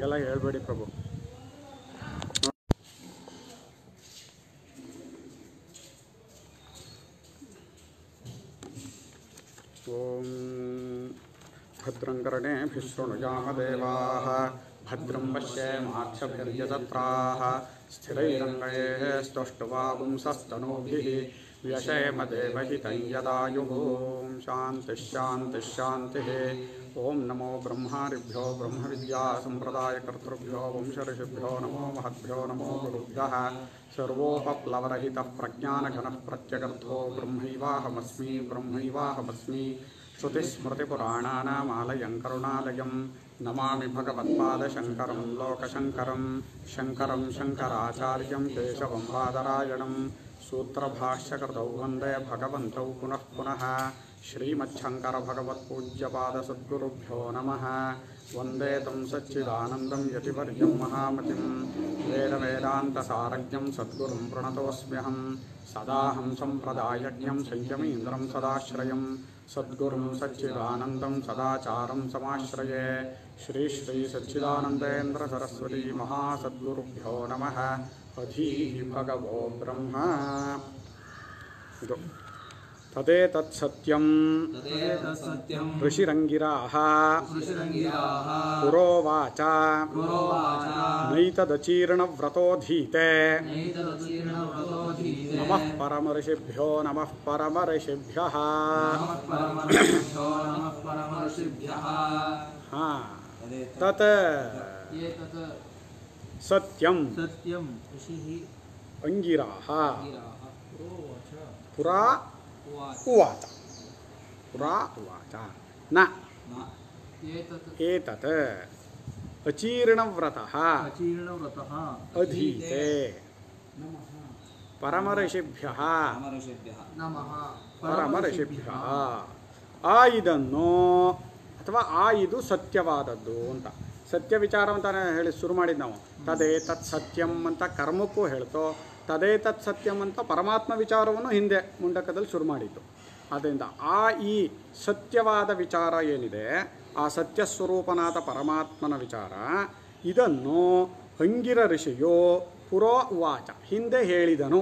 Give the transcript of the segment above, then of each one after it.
ಹಂಗೆಲ್ಲ ಹೇಳ್ಬೇಡಿ ಪ್ರಭು ಓಂ ಭದ್ರಂ ಕರ್ಣೇಭಿः ಶೃಣುಯಾಮ ದೇವಾः ಭದ್ರಂ ಪಶ್ಯೇಮಾಕ್ಷಭಿರ್ಯಜತ್ರಾः ಸ್ಥಿರೈರಂಗಯೇः ಸ್ತುष्टुवागुंसस्तनूभिः व्यशेम देवहितं यदायुः शान्तिः शान्तिः शान्तिः ॐ नमो ब्रह्मादिभ्यो ब्रह्मविद्यासम्प्रदायकर्तृभ्यो वंशऋषिभ्यो नमो महद्भ्यो नमो गुरुभ्यः सर्वोपप्लवरहितः प्रज्ञानघनः प्रत्यगर्थो ब्रह्मैवाहमस्मि ब्रह्मैवाहमस्मि श्रुतिस्मृतिपुराणानामालयं करुणालयं नमामि भगवत्पादशङ्करं लोकशङ्करं शङ्करं शङ्कराचार्यं केशवं बादरायणं सूत्रभाष्यकृतौ वन्दे भगवन्तौ पुनः पुनः श्रीमच्छङ्करभगवत्पूज्यपादसद्गुरुभ्यो नमः वन्दे तं सच्चिदानन्दं यतिवर्यं महामतिं वेदवेदान्तसारज्ञं सद्गुरुं प्रणतोऽस्म्यहं सदाहं सम्प्रदायज्ञं संयमीन्द्रं सदाश्रयं सद्गुरुं सच्चिदानन्दं सदाचारं समाश्रये श्री श्री सच्चिदानन्देन्द्र सरस्वती महासद्गुरुभ्यो नमः अधीः भगवो ब्रह्म ಇದು ತದೇತತ್ಸತ್ಯಂ तदेतत्सत्यं ಋಷಿರಂಗಿರಾಹ ऋषिरङ्गिराः ಪುರೋವಾಚ पुरोवाच ನೈತದಚೀರ್ಣವ್ರತೋಧೀತೆ नैतदतीर्णव्रतोऽधीते ನಮಃ ಪರಮಋಷಿಭ್ಯೋ ನಮಃ ಪರಮಋಷಿಭ್ಯಃ नमः परमर्षिभ्यो नमः परमर्षिभ्यः ಹಾ ತತ್ एतत् ಸತ್ಯಂ सत्यं ऋषिः ಅಂಗಿರಾಹ गिराः पुरोवाच ಪುರಾ उवाच ಉವಾಚ ಪುರಾ ಉವಾಚ ನ न एतत् ಏತತ್ ಅಚೀರ್ಣವ್ರತಃ अचीर्णव्रतः ಅಧೀತೆ ಪರಮಋಷಿಭ್ಯಃ परमर्षिभ्यः नमः ಪರಮಋಷಿಭ್ಯ ಆ ಇದನ್ನು ಅಥವಾ ಆ ಇದು ಸತ್ಯವಾದದ್ದು ಅಂತ ಸತ್ಯ ವಿಚಾರ ಅಂತಾನೆ ಹೇಳಿ ಶುರು ಮಾಡಿದ್ದು ನಾವು ತದೇ ತತ್ ಸತ್ಯಂ ಅಂತ ಕರ್ಮಕ್ಕೂ ಹೇಳ್ತೋ ತದೇ ತತ್ ಸತ್ಯಂ ಅಂತ ಪರಮಾತ್ಮ ವಿಚಾರವನ್ನು ಹಿಂದೆ ಮುಂಡಕದಲ್ಲಿ ಶುರು ಮಾಡಿದ್ದು ಆದ್ದರಿಂದ ಆ ಈ ಸತ್ಯವಾದ ವಿಚಾರ ಏನಿದೆ ಆ ಸತ್ಯ ಸ್ವರೂಪನಾದ ಪರಮಾತ್ಮನ ವಿಚಾರ ಇದನ್ನು ಅಂಗಿರ ಋಷಿಯು ಪುರೋ ವಾಚ ಹಿಂದೆ ಹೇಳಿದನು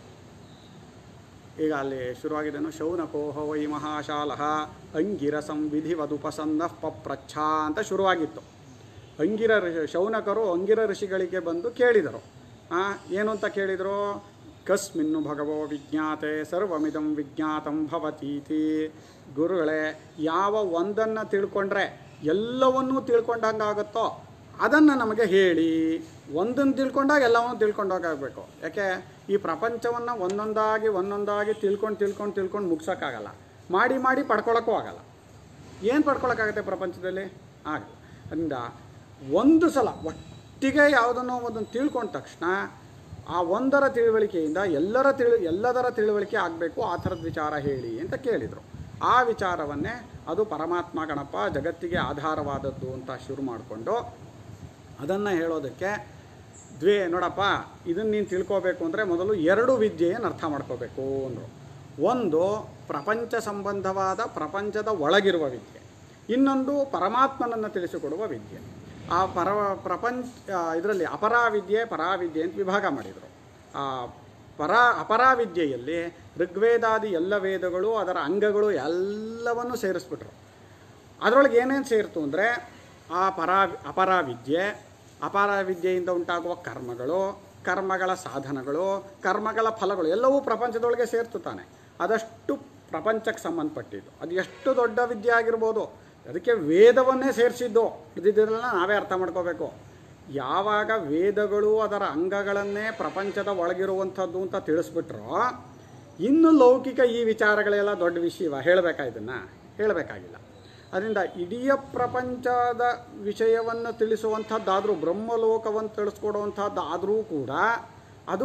ಈಗ ಅಲ್ಲಿ ಶುರುವಾಗಿದ್ದೇನು ಶೌನಕೋಹ ವೈ ಮಹಾಶಾಲಃ ಅಂಗಿರಸಂ ವಿಧಿವದುಪಸನ್ನ ಪಪ್ರಚ್ಛ ಅಂತ ಶುರುವಾಗಿತ್ತು ಅಂಗಿರ ಋಷಿ ಶೌನಕರು ಅಂಗಿರ ಋಷಿಗಳಿಗೆ ಬಂದು ಕೇಳಿದರು ಆ, ಏನು ಅಂತ ಕೇಳಿದರು ಕಸ್ಮಿನ್ನು ಭಗವೋ ವಿಜ್ಞಾತೆ ಸರ್ವಮಿದಂ ವಿಜ್ಞಾತಂ ಭವತೀತಿ ಗುರುಗಳೇ ಯಾವ ಒಂದನ್ನು ತಿಳ್ಕೊಂಡ್ರೆ ಎಲ್ಲವನ್ನೂ ತಿಳ್ಕೊಂಡಂಗಾಗುತ್ತೋ ಅದನ್ನು ನಮಗೆ ಹೇಳಿ ಒಂದನ್ನು ತಿಳ್ಕೊಂಡಾಗ ಎಲ್ಲವನ್ನೂ ತಿಳ್ಕೊಂಡೋಗಾಗಬೇಕು ಯಾಕೆ ಈ ಪ್ರಪಂಚವನ್ನು ಒಂದೊಂದಾಗಿ ಒಂದೊಂದಾಗಿ ತಿಳ್ಕೊಂಡು ತಿಳ್ಕೊಂಡು ತಿಳ್ಕೊಂಡು ಮುಗ್ಸೋಕ್ಕಾಗಲ್ಲ ಮಾಡಿ ಮಾಡಿ ಪಡ್ಕೊಳಕ್ಕೂ ಆಗಲ್ಲ ಏನು ಪಡ್ಕೊಳಕ್ಕಾಗತ್ತೆ ಪ್ರಪಂಚದಲ್ಲಿ ಆಗಲ್ಲ ಅದರಿಂದ ಒಂದು ಸಲ ಒಟ್ಟಿಗೆ ಯಾವುದನ್ನೋ ಒಂದನ್ನು ತಿಳ್ಕೊಂಡ ತಕ್ಷಣ ಆ ಒಂದರ ತಿಳುವಳಿಕೆಯಿಂದ ಎಲ್ಲರ ತಿಳು ಎಲ್ಲದರ ತಿಳುವಳಿಕೆ ಆಗಬೇಕು ಆ ಥರದ ವಿಚಾರ ಹೇಳಿ ಅಂತ ಕೇಳಿದರು ಆ ವಿಚಾರವನ್ನೇ ಅದು ಪರಮಾತ್ಮ ಗಣಪ ಜಗತ್ತಿಗೆ ಆಧಾರವಾದದ್ದು ಅಂತ ಶುರು ಮಾಡಿಕೊಂಡು ಅದನ್ನು ಹೇಳೋದಕ್ಕೆ ದ್ವೇ ನೋಡಪ್ಪ ಇದನ್ನು ನೀನು ತಿಳ್ಕೋಬೇಕು ಅಂದರೆ ಮೊದಲು ಎರಡು ವಿದ್ಯೆಯನ್ನು ಅರ್ಥ ಮಾಡ್ಕೋಬೇಕು ಅಂದರು ಒಂದು ಪ್ರಪಂಚ ಸಂಬಂಧವಾದ ಪ್ರಪಂಚದ ಒಳಗಿರುವ ವಿದ್ಯೆ ಇನ್ನೊಂದು ಪರಮಾತ್ಮನನ್ನು ತಿಳಿಸಿಕೊಡುವ ವಿದ್ಯೆ ಆ ಪರ ಪ್ರಪಂಚ ಇದರಲ್ಲಿ ಅಪರಾವಿದ್ಯೆ ಪರಾವಿದ್ಯೆ ಅಂತ ವಿಭಾಗ ಮಾಡಿದರು ಆ ಪರ ಅಪರಾವಿದ್ಯೆಯಲ್ಲಿ ಋಗ್ವೇದಾದಿ ಎಲ್ಲ ವೇದಗಳು ಅದರ ಅಂಗಗಳು ಎಲ್ಲವನ್ನೂ ಸೇರಿಸ್ಬಿಟ್ರು ಅದರೊಳಗೆ ಏನೇನು ಸೇರಿತು ಅಂದರೆ ಆ ಪರಾ ಅಪರಾವಿದ್ಯೆ ಅಪರಾವಿದ್ಯೆಯಿಂದ ಉಂಟಾಗುವ ಕರ್ಮಗಳು ಕರ್ಮಗಳ ಸಾಧನಗಳು ಕರ್ಮಗಳ ಫಲಗಳು ಎಲ್ಲವೂ ಪ್ರಪಂಚದೊಳಗೆ ಸೇರ್ತು ತಾನೆ ಅದಷ್ಟು ಪ್ರಪಂಚಕ್ಕೆ ಸಂಬಂಧಪಟ್ಟಿದ್ದು ಅದು ಎಷ್ಟು ದೊಡ್ಡ ವಿದ್ಯೆ ಆಗಿರ್ಬೋದು ಅದಕ್ಕೆ ವೇದವನ್ನೇ ಸೇರಿಸಿದ್ದು ಇದ್ದಿದ್ದೆಲ್ಲ ನಾವೇ ಅರ್ಥ ಮಾಡ್ಕೋಬೇಕು ಯಾವಾಗ ವೇದಗಳು ಅದರ ಅಂಗಗಳನ್ನೇ ಪ್ರಪಂಚದ ಒಳಗಿರುವಂಥದ್ದು ಅಂತ ತಿಳಿಸ್ಬಿಟ್ರೋ ಇನ್ನು ಲೌಕಿಕ ಈ ವಿಚಾರಗಳೆಲ್ಲ ದೊಡ್ಡ ವಿಷಯವ ಹೇಳಬೇಕಾ ಇದನ್ನು ಹೇಳಬೇಕಾಗಿಲ್ಲ ಅದರಿಂದ ಇಡೀ ಪ್ರಪಂಚದ ವಿಷಯವನ್ನು ತಿಳಿಸುವಂಥದ್ದಾದರೂ ಬ್ರಹ್ಮಲೋಕವನ್ನು ತಿಳಿಸ್ಕೊಡುವಂಥದ್ದಾದರೂ ಕೂಡ ಅದು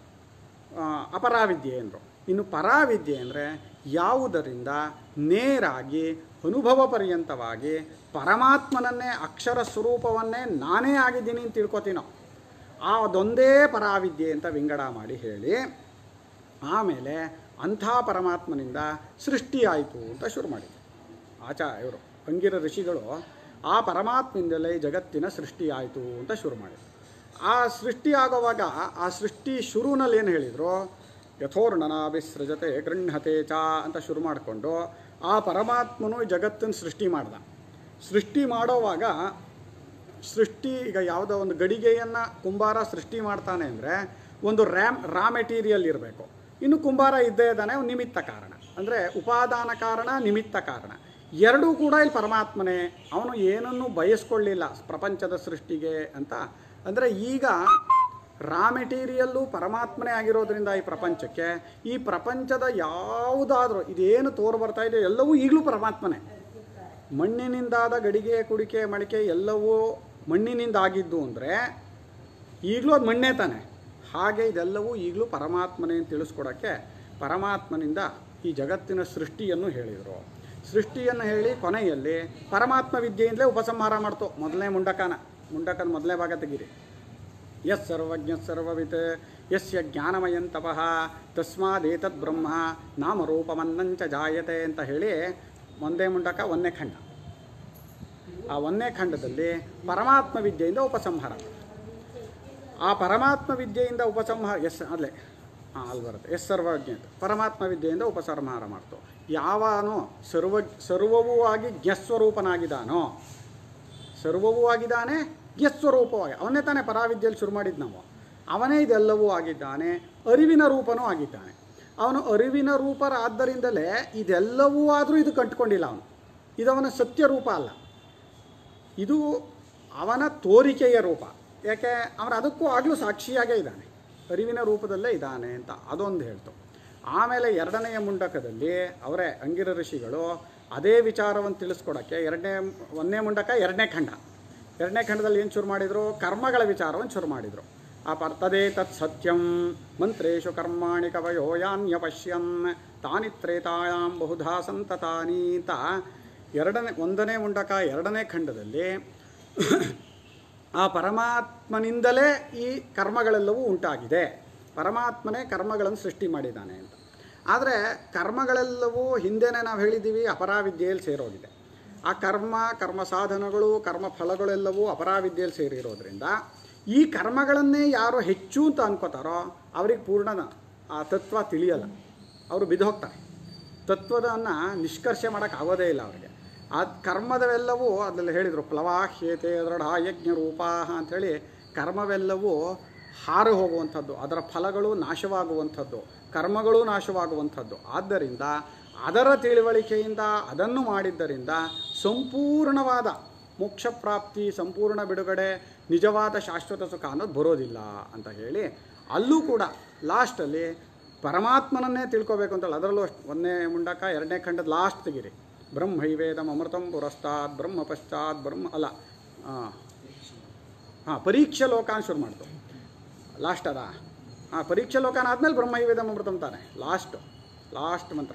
ಆ, ಅಪರಾವಿದ್ಯೆ ಅಂದರು ಇನ್ನು ಪರಾವಿದ್ಯೆ ಅಂದರೆ ಯಾವುದರಿಂದ ನೇರಾಗಿ ಅನುಭವ ಪರ್ಯಂತವಾಗಿ ಪರಮಾತ್ಮನನ್ನೇ ಅಕ್ಷರ ಸ್ವರೂಪವನ್ನೇ ನಾನೇ ಆಗಿದ್ದೀನಿ ಅಂತ ತಿಳ್ಕೊತೀನೋ ಆ ಅದೊಂದೇ ಪರಾವಿದ್ಯೆ ಅಂತ ವಿಂಗಡ ಮಾಡಿ ಹೇಳಿ ಆಮೇಲೆ ಅಂಥ ಪರಮಾತ್ಮನಿಂದ ಸೃಷ್ಟಿಯಾಯಿತು ಅಂತ ಶುರು ಮಾಡಿದ್ರು ಆಚಾ ಇವರು ಅಂಗಿರ ಋಷಿಗಳು ಆ ಪರಮಾತ್ಮಿಂದಲೇ ಈ ಜಗತ್ತಿನ ಸೃಷ್ಟಿಯಾಯಿತು ಅಂತ ಶುರು ಮಾಡಿದ್ರು ಆ ಸೃಷ್ಟಿ ಆಗುವಾಗ ಆ ಸೃಷ್ಟಿ ಶುರುನಲ್ಲಿ ಏನು ಹೇಳಿದರು ಯಥೋರ್ಣನ ವಿಸೃಜತೆ ಗೃಹತೆ ಚ ಅಂತ ಶುರು ಮಾಡಿಕೊಂಡು ಆ ಪರಮಾತ್ಮನು ಈ ಜಗತ್ತನ್ನು ಸೃಷ್ಟಿ ಮಾಡ್ದ ಸೃಷ್ಟಿ ಮಾಡೋವಾಗ ಸೃಷ್ಟಿ ಈಗ ಯಾವುದೋ ಒಂದು ಗಡಿಗೆಯನ್ನು ಕುಂಬಾರ ಸೃಷ್ಟಿ ಮಾಡ್ತಾನೆ ಅಂದರೆ ಒಂದು ರ್ಯಾಮ್ ರಾ ಮೆಟೀರಿಯಲ್ ಇರಬೇಕು ಇನ್ನು ಕುಂಬಾರ ಇದ್ದೇ ಇದ್ದಾನೆ ಅವ್ನು ನಿಮಿತ್ತ ಕಾರಣ ಅಂದರೆ ಉಪಾದಾನ ಕಾರಣ ನಿಮಿತ್ತ ಕಾರಣ ಎರಡೂ ಕೂಡ ಇಲ್ಲಿ ಪರಮಾತ್ಮನೇ ಅವನು ಏನನ್ನೂ ಬಯಸ್ಕೊಳ್ಳಿಲ್ಲ ಪ್ರಪಂಚದ ಸೃಷ್ಟಿಗೆ ಅಂತ ಅಂದರೆ ಈಗ ರಾ ಮೆಟೀರಿಯಲ್ಲು ಪರಮಾತ್ಮನೇ ಆಗಿರೋದ್ರಿಂದ ಈ ಪ್ರಪಂಚಕ್ಕೆ ಈ ಪ್ರಪಂಚದ ಯಾವುದಾದ್ರೂ ಇದೇನು ತೋರು ಬರ್ತಾ ಇದೆ ಎಲ್ಲವೂ ಈಗಲೂ ಪರಮಾತ್ಮನೇ ಮಣ್ಣಿನಿಂದಾದ ಗಡಿಗೆ ಕುಡಿಕೆ ಮಡಿಕೆ ಎಲ್ಲವೂ ಮಣ್ಣಿನಿಂದಾಗಿದ್ದು ಅಂದರೆ ಈಗಲೂ ಅದು ಮಣ್ಣೇ ತಾನೆ ಹಾಗೆ ಇದೆಲ್ಲವೂ ಈಗಲೂ ಪರಮಾತ್ಮನೇ ಅಂತ ತಿಳಿಸ್ಕೊಡೋಕ್ಕೆ ಪರಮಾತ್ಮನಿಂದ ಈ ಜಗತ್ತಿನ ಸೃಷ್ಟಿಯನ್ನು ಹೇಳಿದರು ಸೃಷ್ಟಿಯನ್ನು ಹೇಳಿ ಕೊನೆಯಲ್ಲಿ ಪರಮಾತ್ಮ ವಿದ್ಯೆಯಿಂದಲೇ ಉಪಸಂಹಾರ ಮಾಡ್ತು ಮೊದಲನೇ ಮುಂಡಕನ ಮುಂಡಕನ ಮೊದಲನೇ ಭಾಗ ತೆಗೀರಿ ಯಸ್ ಸರ್ವಜ್ಞ ಸರ್ವವಿತ್ ಯಸ್ಯ ಜ್ಞಾನಮಯಂ ತಪಃ ತಸ್ಮಾದೇತದ್ ಬ್ರಹ್ಮ ನಾಮರೂಪಮನ್ನಂಚ ಜಾಯತೆ ಅಂತ ಹೇಳಿ ಒಂದೇ ಮುಂಡಕ ಒಂದನೇ ಖಂಡ ಆ ಒಂದನೇ ಖಂಡದಲ್ಲಿ ಪರಮಾತ್ಮ ವಿದ್ಯೆಯಿಂದ ಉಪಸಂಹಾರ ಆ ಪರಮಾತ್ಮ ವಿದ್ಯೆಯಿಂದ ಉಪಸಂಹಾರ ಎಸ್ ಅಲ್ಲೇ ಹಾಂ ಅಲ್ಲಿ ಬರುತ್ತೆ ಎಸ್ ಸರ್ವಜ್ಞ ಅಂತ ಪರಮಾತ್ಮ ವಿದ್ಯೆಯಿಂದ ಉಪಸಂಹಾರ ಮಾಡ್ತು ಯಾವನು ಸರ್ವ ಸರ್ವವೂ ಆಗಿ ಜ್ಞಸ್ವರೂಪನಾಗಿದ್ದಾನೋ ಸರ್ವವೂ ಆಗಿದ್ದಾನೆ ಜ್ಞಸ್ವರೂಪವಾಗಿ ಅವನೇ ತಾನೇ ಪರಾವಿದ್ಯೆಯಲ್ಲಿ ಶುರು ಮಾಡಿದ್ದು ನಾವು ಅವನೇ ಇದೆಲ್ಲವೂ ಆಗಿದ್ದಾನೆ ಅರಿವಿನ ರೂಪನೂ ಆಗಿದ್ದಾನೆ ಅವನು ಅರಿವಿನ ರೂಪರಾದ್ದರಿಂದಲೇ ಇದೆಲ್ಲವೂ ಆದರೂ ಇದು ಕಂಡುಕೊಂಡಿಲ್ಲ ಅವನು ಇದು ಅವನ ಸತ್ಯ ರೂಪ ಅಲ್ಲ ಇದು ಅವನ ತೋರಿಕೆಯ ರೂಪ ಯಾಕೆ ಅವನು ಅದಕ್ಕೂ ಆಗಲೂ ಸಾಕ್ಷಿಯಾಗೇ ಇದ್ದಾನೆ ಅರಿವಿನ ರೂಪದಲ್ಲೇ ಇದ್ದಾನೆ ಅಂತ ಅದೊಂದು ಹೇಳ್ತು ಆಮೇಲೆ ಎರಡನೆಯ ಮುಂಡಕದಲ್ಲಿ ಅವರೇ ಅಂಗಿರ ಋಷಿಗಳು ಅದೇ ವಿಚಾರವನ್ನು ತಿಳಿಸ್ಕೊಡೋಕ್ಕೆ ಎರಡನೇ ಒಂದನೇ ಮುಂಡಕ ಎರಡನೇ ಖಂಡ ಎರಡನೇ ಖಂಡದಲ್ಲಿ ಏನು ಶುರು ಮಾಡಿದರು ಕರ್ಮಗಳ ವಿಚಾರವನ್ನು ಶುರು ಮಾಡಿದರು ಆ ಪರ್ತದೇ ತತ್ ಸತ್ಯಂ ಮಂತ್ರೇಶು ಕರ್ಮಾಣಿ ಕವಯೋ ಯಾನ್ಯಪಶ್ಯನ್ ತಾನಿ ತ್ರೇತಾಯಾಂ ಬಹುಧಾ ಸಂತತಾನಿ ಅಂತ ಎರಡನೇ ಒಂದನೇ ಮುಂಡಕ ಎರಡನೇ ಖಂಡದಲ್ಲಿ ಆ ಪರಮಾತ್ಮನಿಂದಲೇ ಈ ಕರ್ಮಗಳೆಲ್ಲವೂ ಉಂಟಾಗಿದೆ ಪರಮಾತ್ಮನೇ ಕರ್ಮಗಳನ್ನು ಸೃಷ್ಟಿ ಮಾಡಿದ್ದಾನೆ ಅಂತ ಆದರೆ ಕರ್ಮಗಳೆಲ್ಲವೂ ಹಿಂದೆನೇ ನಾವು ಹೇಳಿದ್ದೀವಿ ಅಪರಾವಿದ್ಯೆಯಲ್ಲಿ ಸೇರೋಗಿದೆ ಆ ಕರ್ಮ ಕರ್ಮ ಸಾಧನಗಳು ಕರ್ಮ ಫಲಗಳೆಲ್ಲವೂ ಅಪರಾವಿದ್ಯೆಯಲ್ಲಿ ಸೇರಿರೋದ್ರಿಂದ ಈ ಕರ್ಮಗಳನ್ನೇ ಯಾರು ಹೆಚ್ಚು ಅಂತ ಅನ್ಕೋತಾರೋ ಅವ್ರಿಗೆ ಪೂರ್ಣ ಆ ತತ್ವ ತಿಳಿಯಲ್ಲ ಅವರು ಬಿದ್ದೋಗ್ತಾರೆ ತತ್ವದನ್ನು ನಿಷ್ಕರ್ಷೆ ಮಾಡೋಕ್ಕಾಗೋದೇ ಇಲ್ಲ ಅವರಿಗೆ ಆ ಕರ್ಮದವೆಲ್ಲವೂ ಅದರಲ್ಲಿ ಹೇಳಿದರು ಪ್ಲವಾಹ್ಯತೆ ದೃಢ ಯಜ್ಞ ರೂಪ ಅಂಥೇಳಿ ಕರ್ಮವೆಲ್ಲವೂ ಹಾರು ಹೋಗುವಂಥದ್ದು ಅದರ ಫಲಗಳು ನಾಶವಾಗುವಂಥದ್ದು ಕರ್ಮಗಳು ನಾಶವಾಗುವಂಥದ್ದು ಆದ್ದರಿಂದ ಅದರ ತಿಳುವಳಿಕೆಯಿಂದ ಅದನ್ನು ಮಾಡಿದ್ದರಿಂದ ಸಂಪೂರ್ಣವಾದ ಮೋಕ್ಷ ಪ್ರಾಪ್ತಿ ಸಂಪೂರ್ಣ ಬಿಡುಗಡೆ ನಿಜವಾದ ಶಾಶ್ವತ ಸುಖ ಅನ್ನೋದು ಬರೋದಿಲ್ಲ ಅಂತ ಹೇಳಿ ಅಲ್ಲೂ ಕೂಡ ಲಾಸ್ಟಲ್ಲಿ ಪರಮಾತ್ಮನನ್ನೇ ತಿಳ್ಕೊಬೇಕು ಅಂತೇಳಿ ಅದರಲ್ಲೂ ಅಷ್ಟು ಒಂದನೇ ಮುಂಡಕ ಎರಡನೇ ಖಂಡದ ಲಾಸ್ಟ್ ತೆಗೀರಿ ಬ್ರಹ್ಮೈವೇದಂ ಅಮೃತಂ ಪುರಸ್ತಾತ್ ಬ್ರಹ್ಮ ಪಶ್ಚಾತ್ ಬ್ರಹ್ಮ ಅಲ್ಲ ಹಾಂ ಪರೀಕ್ಷೆ ಲೋಕಾನ್ ಶುರು ಮಾಡ್ತು ಲಾಸ್ಟ್ ಅದ ಹಾಂ ಪರೀಕ್ಷೆ ಲೋಕಾನ ಆದಮೇಲೆ ಬ್ರಹ್ಮೈವೇದಂ ಅಮೃತಂ ತಾನೆ ಲಾಸ್ಟು ಲಾಸ್ಟ್ ಮಂತ್ರ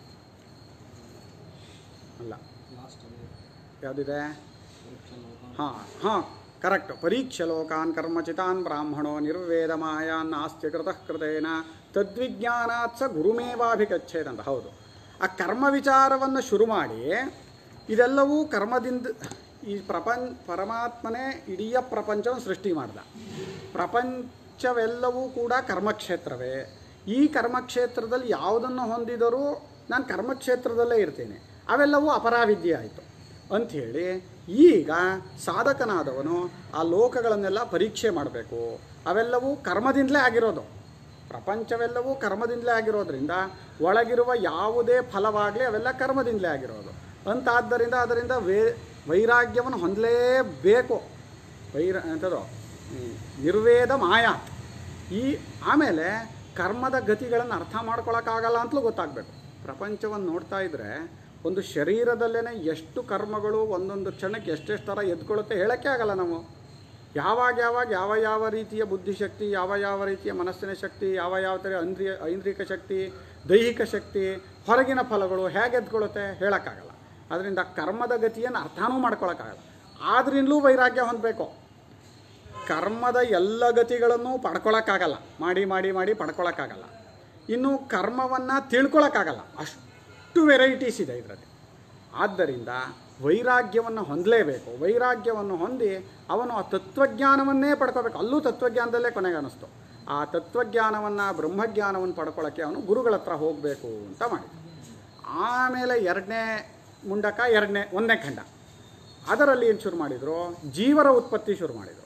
ಅಲ್ಲ ಲಾಸ್ಟ್ ಯಾವುದಿದೆ ಪರೀಕ್ಷಾ ಲೋಕ ಹಾಂ ಹಾಂ ಕರೆಕ್ಟ್ ಪರೀಕ್ಷೆ ಲೋಕಾನ್ ಕರ್ಮಚಿತಾನ್ ಬ್ರಾಹ್ಮಣೋ ನಿರ್ವೇದ ಮಾಯಾನ್ ನಾಸ್ತ್ಯ ಕೃತಃ ಕೃತೇನ ತದ್ವಿಜ್ಞಾನಾತ್ ಸ ಗುರುಮೇವಾಭಿಗಚ್ಚೇತ್ ಅಂತ ಹೌದು ಆ ಕರ್ಮ ವಿಚಾರವನ್ನು ಶುರು ಮಾಡಿ ಇದೆಲ್ಲವೂ ಕರ್ಮದಿಂದ ಈ ಪ್ರಪಂಚ ಪರಮಾತ್ಮನೇ ಇಡೀ ಪ್ರಪಂಚವನ್ನು ಸೃಷ್ಟಿ ಮಾಡ್ದ ಪ್ರಪಂಚವೆಲ್ಲವೂ ಕೂಡ ಕರ್ಮಕ್ಷೇತ್ರವೇ ಈ ಕರ್ಮಕ್ಷೇತ್ರದಲ್ಲಿ ಯಾವುದನ್ನು ಹೊಂದಿದರೂ ನಾನು ಕರ್ಮಕ್ಷೇತ್ರದಲ್ಲೇ ಇರ್ತೇನೆ ಅವೆಲ್ಲವೂ ಅಪರಾವಿದ್ಯೆ ಆಯಿತು ಅಂಥೇಳಿ ಈಗ ಸಾಧಕನಾದವನು ಆ ಲೋಕಗಳನ್ನೆಲ್ಲ ಪರೀಕ್ಷೆ ಮಾಡಬೇಕು ಅವೆಲ್ಲವೂ ಕರ್ಮದಿಂದಲೇ ಆಗಿರೋದು ಪ್ರಪಂಚವೆಲ್ಲವೂ ಕರ್ಮದಿಂದಲೇ ಆಗಿರೋದ್ರಿಂದ ಒಳಗಿರುವ ಯಾವುದೇ ಫಲವಾಗಲಿ ಅವೆಲ್ಲ ಕರ್ಮದಿಂದಲೇ ಆಗಿರೋದು ಅಂತಾದ್ದರಿಂದ ಅದರಿಂದ ವೇ ವೈರಾಗ್ಯವನ್ನು ಹೊಂದಲೇಬೇಕು ವೈರ ಎಂಥದ್ದು ಹ್ಮ್, ನಿರ್ವೇದ ಮಾಯಾ ಈ ಆಮೇಲೆ ಕರ್ಮದ ಗತಿಗಳನ್ನು ಅರ್ಥ ಮಾಡ್ಕೊಳಕ್ಕಾಗಲ್ಲ ಅಂತಲೂ ಗೊತ್ತಾಗಬೇಕು ಪ್ರಪಂಚವನ್ನು ನೋಡ್ತಾ ಇದ್ದರೆ ಒಂದು ಶರೀರದಲ್ಲೇ ಎಷ್ಟು ಕರ್ಮಗಳು ಒಂದೊಂದು ಕ್ಷಣಕ್ಕೆ ಎಷ್ಟೆಷ್ಟು ಥರ ಎದ್ಕೊಳ್ಳುತ್ತೆ ಹೇಳೋಕ್ಕೆ ಆಗಲ್ಲ ನಾವು ಯಾವಾಗ ಯಾವಾಗ ಯಾವ ಯಾವ ರೀತಿಯ ಬುದ್ಧಿಶಕ್ತಿ ಯಾವ ಯಾವ ರೀತಿಯ ಮನಸ್ಸಿನ ಶಕ್ತಿ ಯಾವ ಯಾವ ಥರ ಅಂದ್ರಿಯ ಐಂದ್ರಿಕ ಶಕ್ತಿ ದೈಹಿಕ ಶಕ್ತಿ ಹೊರಗಿನ ಫಲಗಳು ಹೇಗೆ ಎದ್ಕೊಳ್ಳುತ್ತೆ ಹೇಳೋಕ್ಕಾಗಲ್ಲ ಅದರಿಂದ ಕರ್ಮದ ಗತಿಯನ್ನು ಅರ್ಥನೂ ಮಾಡ್ಕೊಳಕ್ಕಾಗಲ್ಲ ಆದ್ರಿಂದಲೂ ವೈರಾಗ್ಯ ಹೊಂದಬೇಕು ಕರ್ಮದ ಎಲ್ಲ ಗತಿಗಳನ್ನು ಪಡ್ಕೊಳಕ್ಕಾಗಲ್ಲ ಮಾಡಿ ಮಾಡಿ ಮಾಡಿ ಪಡ್ಕೊಳಕ್ಕಾಗಲ್ಲ ಇನ್ನು ಕರ್ಮವನ್ನು ತಿಳ್ಕೊಳಕ್ಕಾಗಲ್ಲ ಅಷ್ಟು ವೆರೈಟೀಸ್ ಇದೆ ಇದರಲ್ಲಿ ಆದ್ದರಿಂದ ವೈರಾಗ್ಯವನ್ನು ಹೊಂದಲೇಬೇಕು ವೈರಾಗ್ಯವನ್ನು ಹೊಂದಿ ಅವನು ಆ ತತ್ವಜ್ಞಾನವನ್ನೇ ಪಡ್ಕೋಬೇಕು ಅಲ್ಲೂ ತತ್ವಜ್ಞಾನದಲ್ಲೇ ಕೊನೆಗೆ ಅನ್ನಿಸ್ತು ಆ ತತ್ವಜ್ಞಾನವನ್ನು ಬ್ರಹ್ಮಜ್ಞಾನವನ್ನು ಪಡ್ಕೊಳ್ಳೋಕ್ಕೆ ಅವನು ಗುರುಗಳ ಹತ್ರ ಹೋಗಬೇಕು ಅಂತ ಮಾಡಿದ ಆಮೇಲೆ ಎರಡನೇ ಮುಂಡಕ ಎರಡನೇ ಒಂದನೇ ಖಂಡ ಅದರಲ್ಲಿ ಏನು ಶುರು ಮಾಡಿದರು ಜೀವರ ಉತ್ಪತ್ತಿ ಶುರು ಮಾಡಿದರು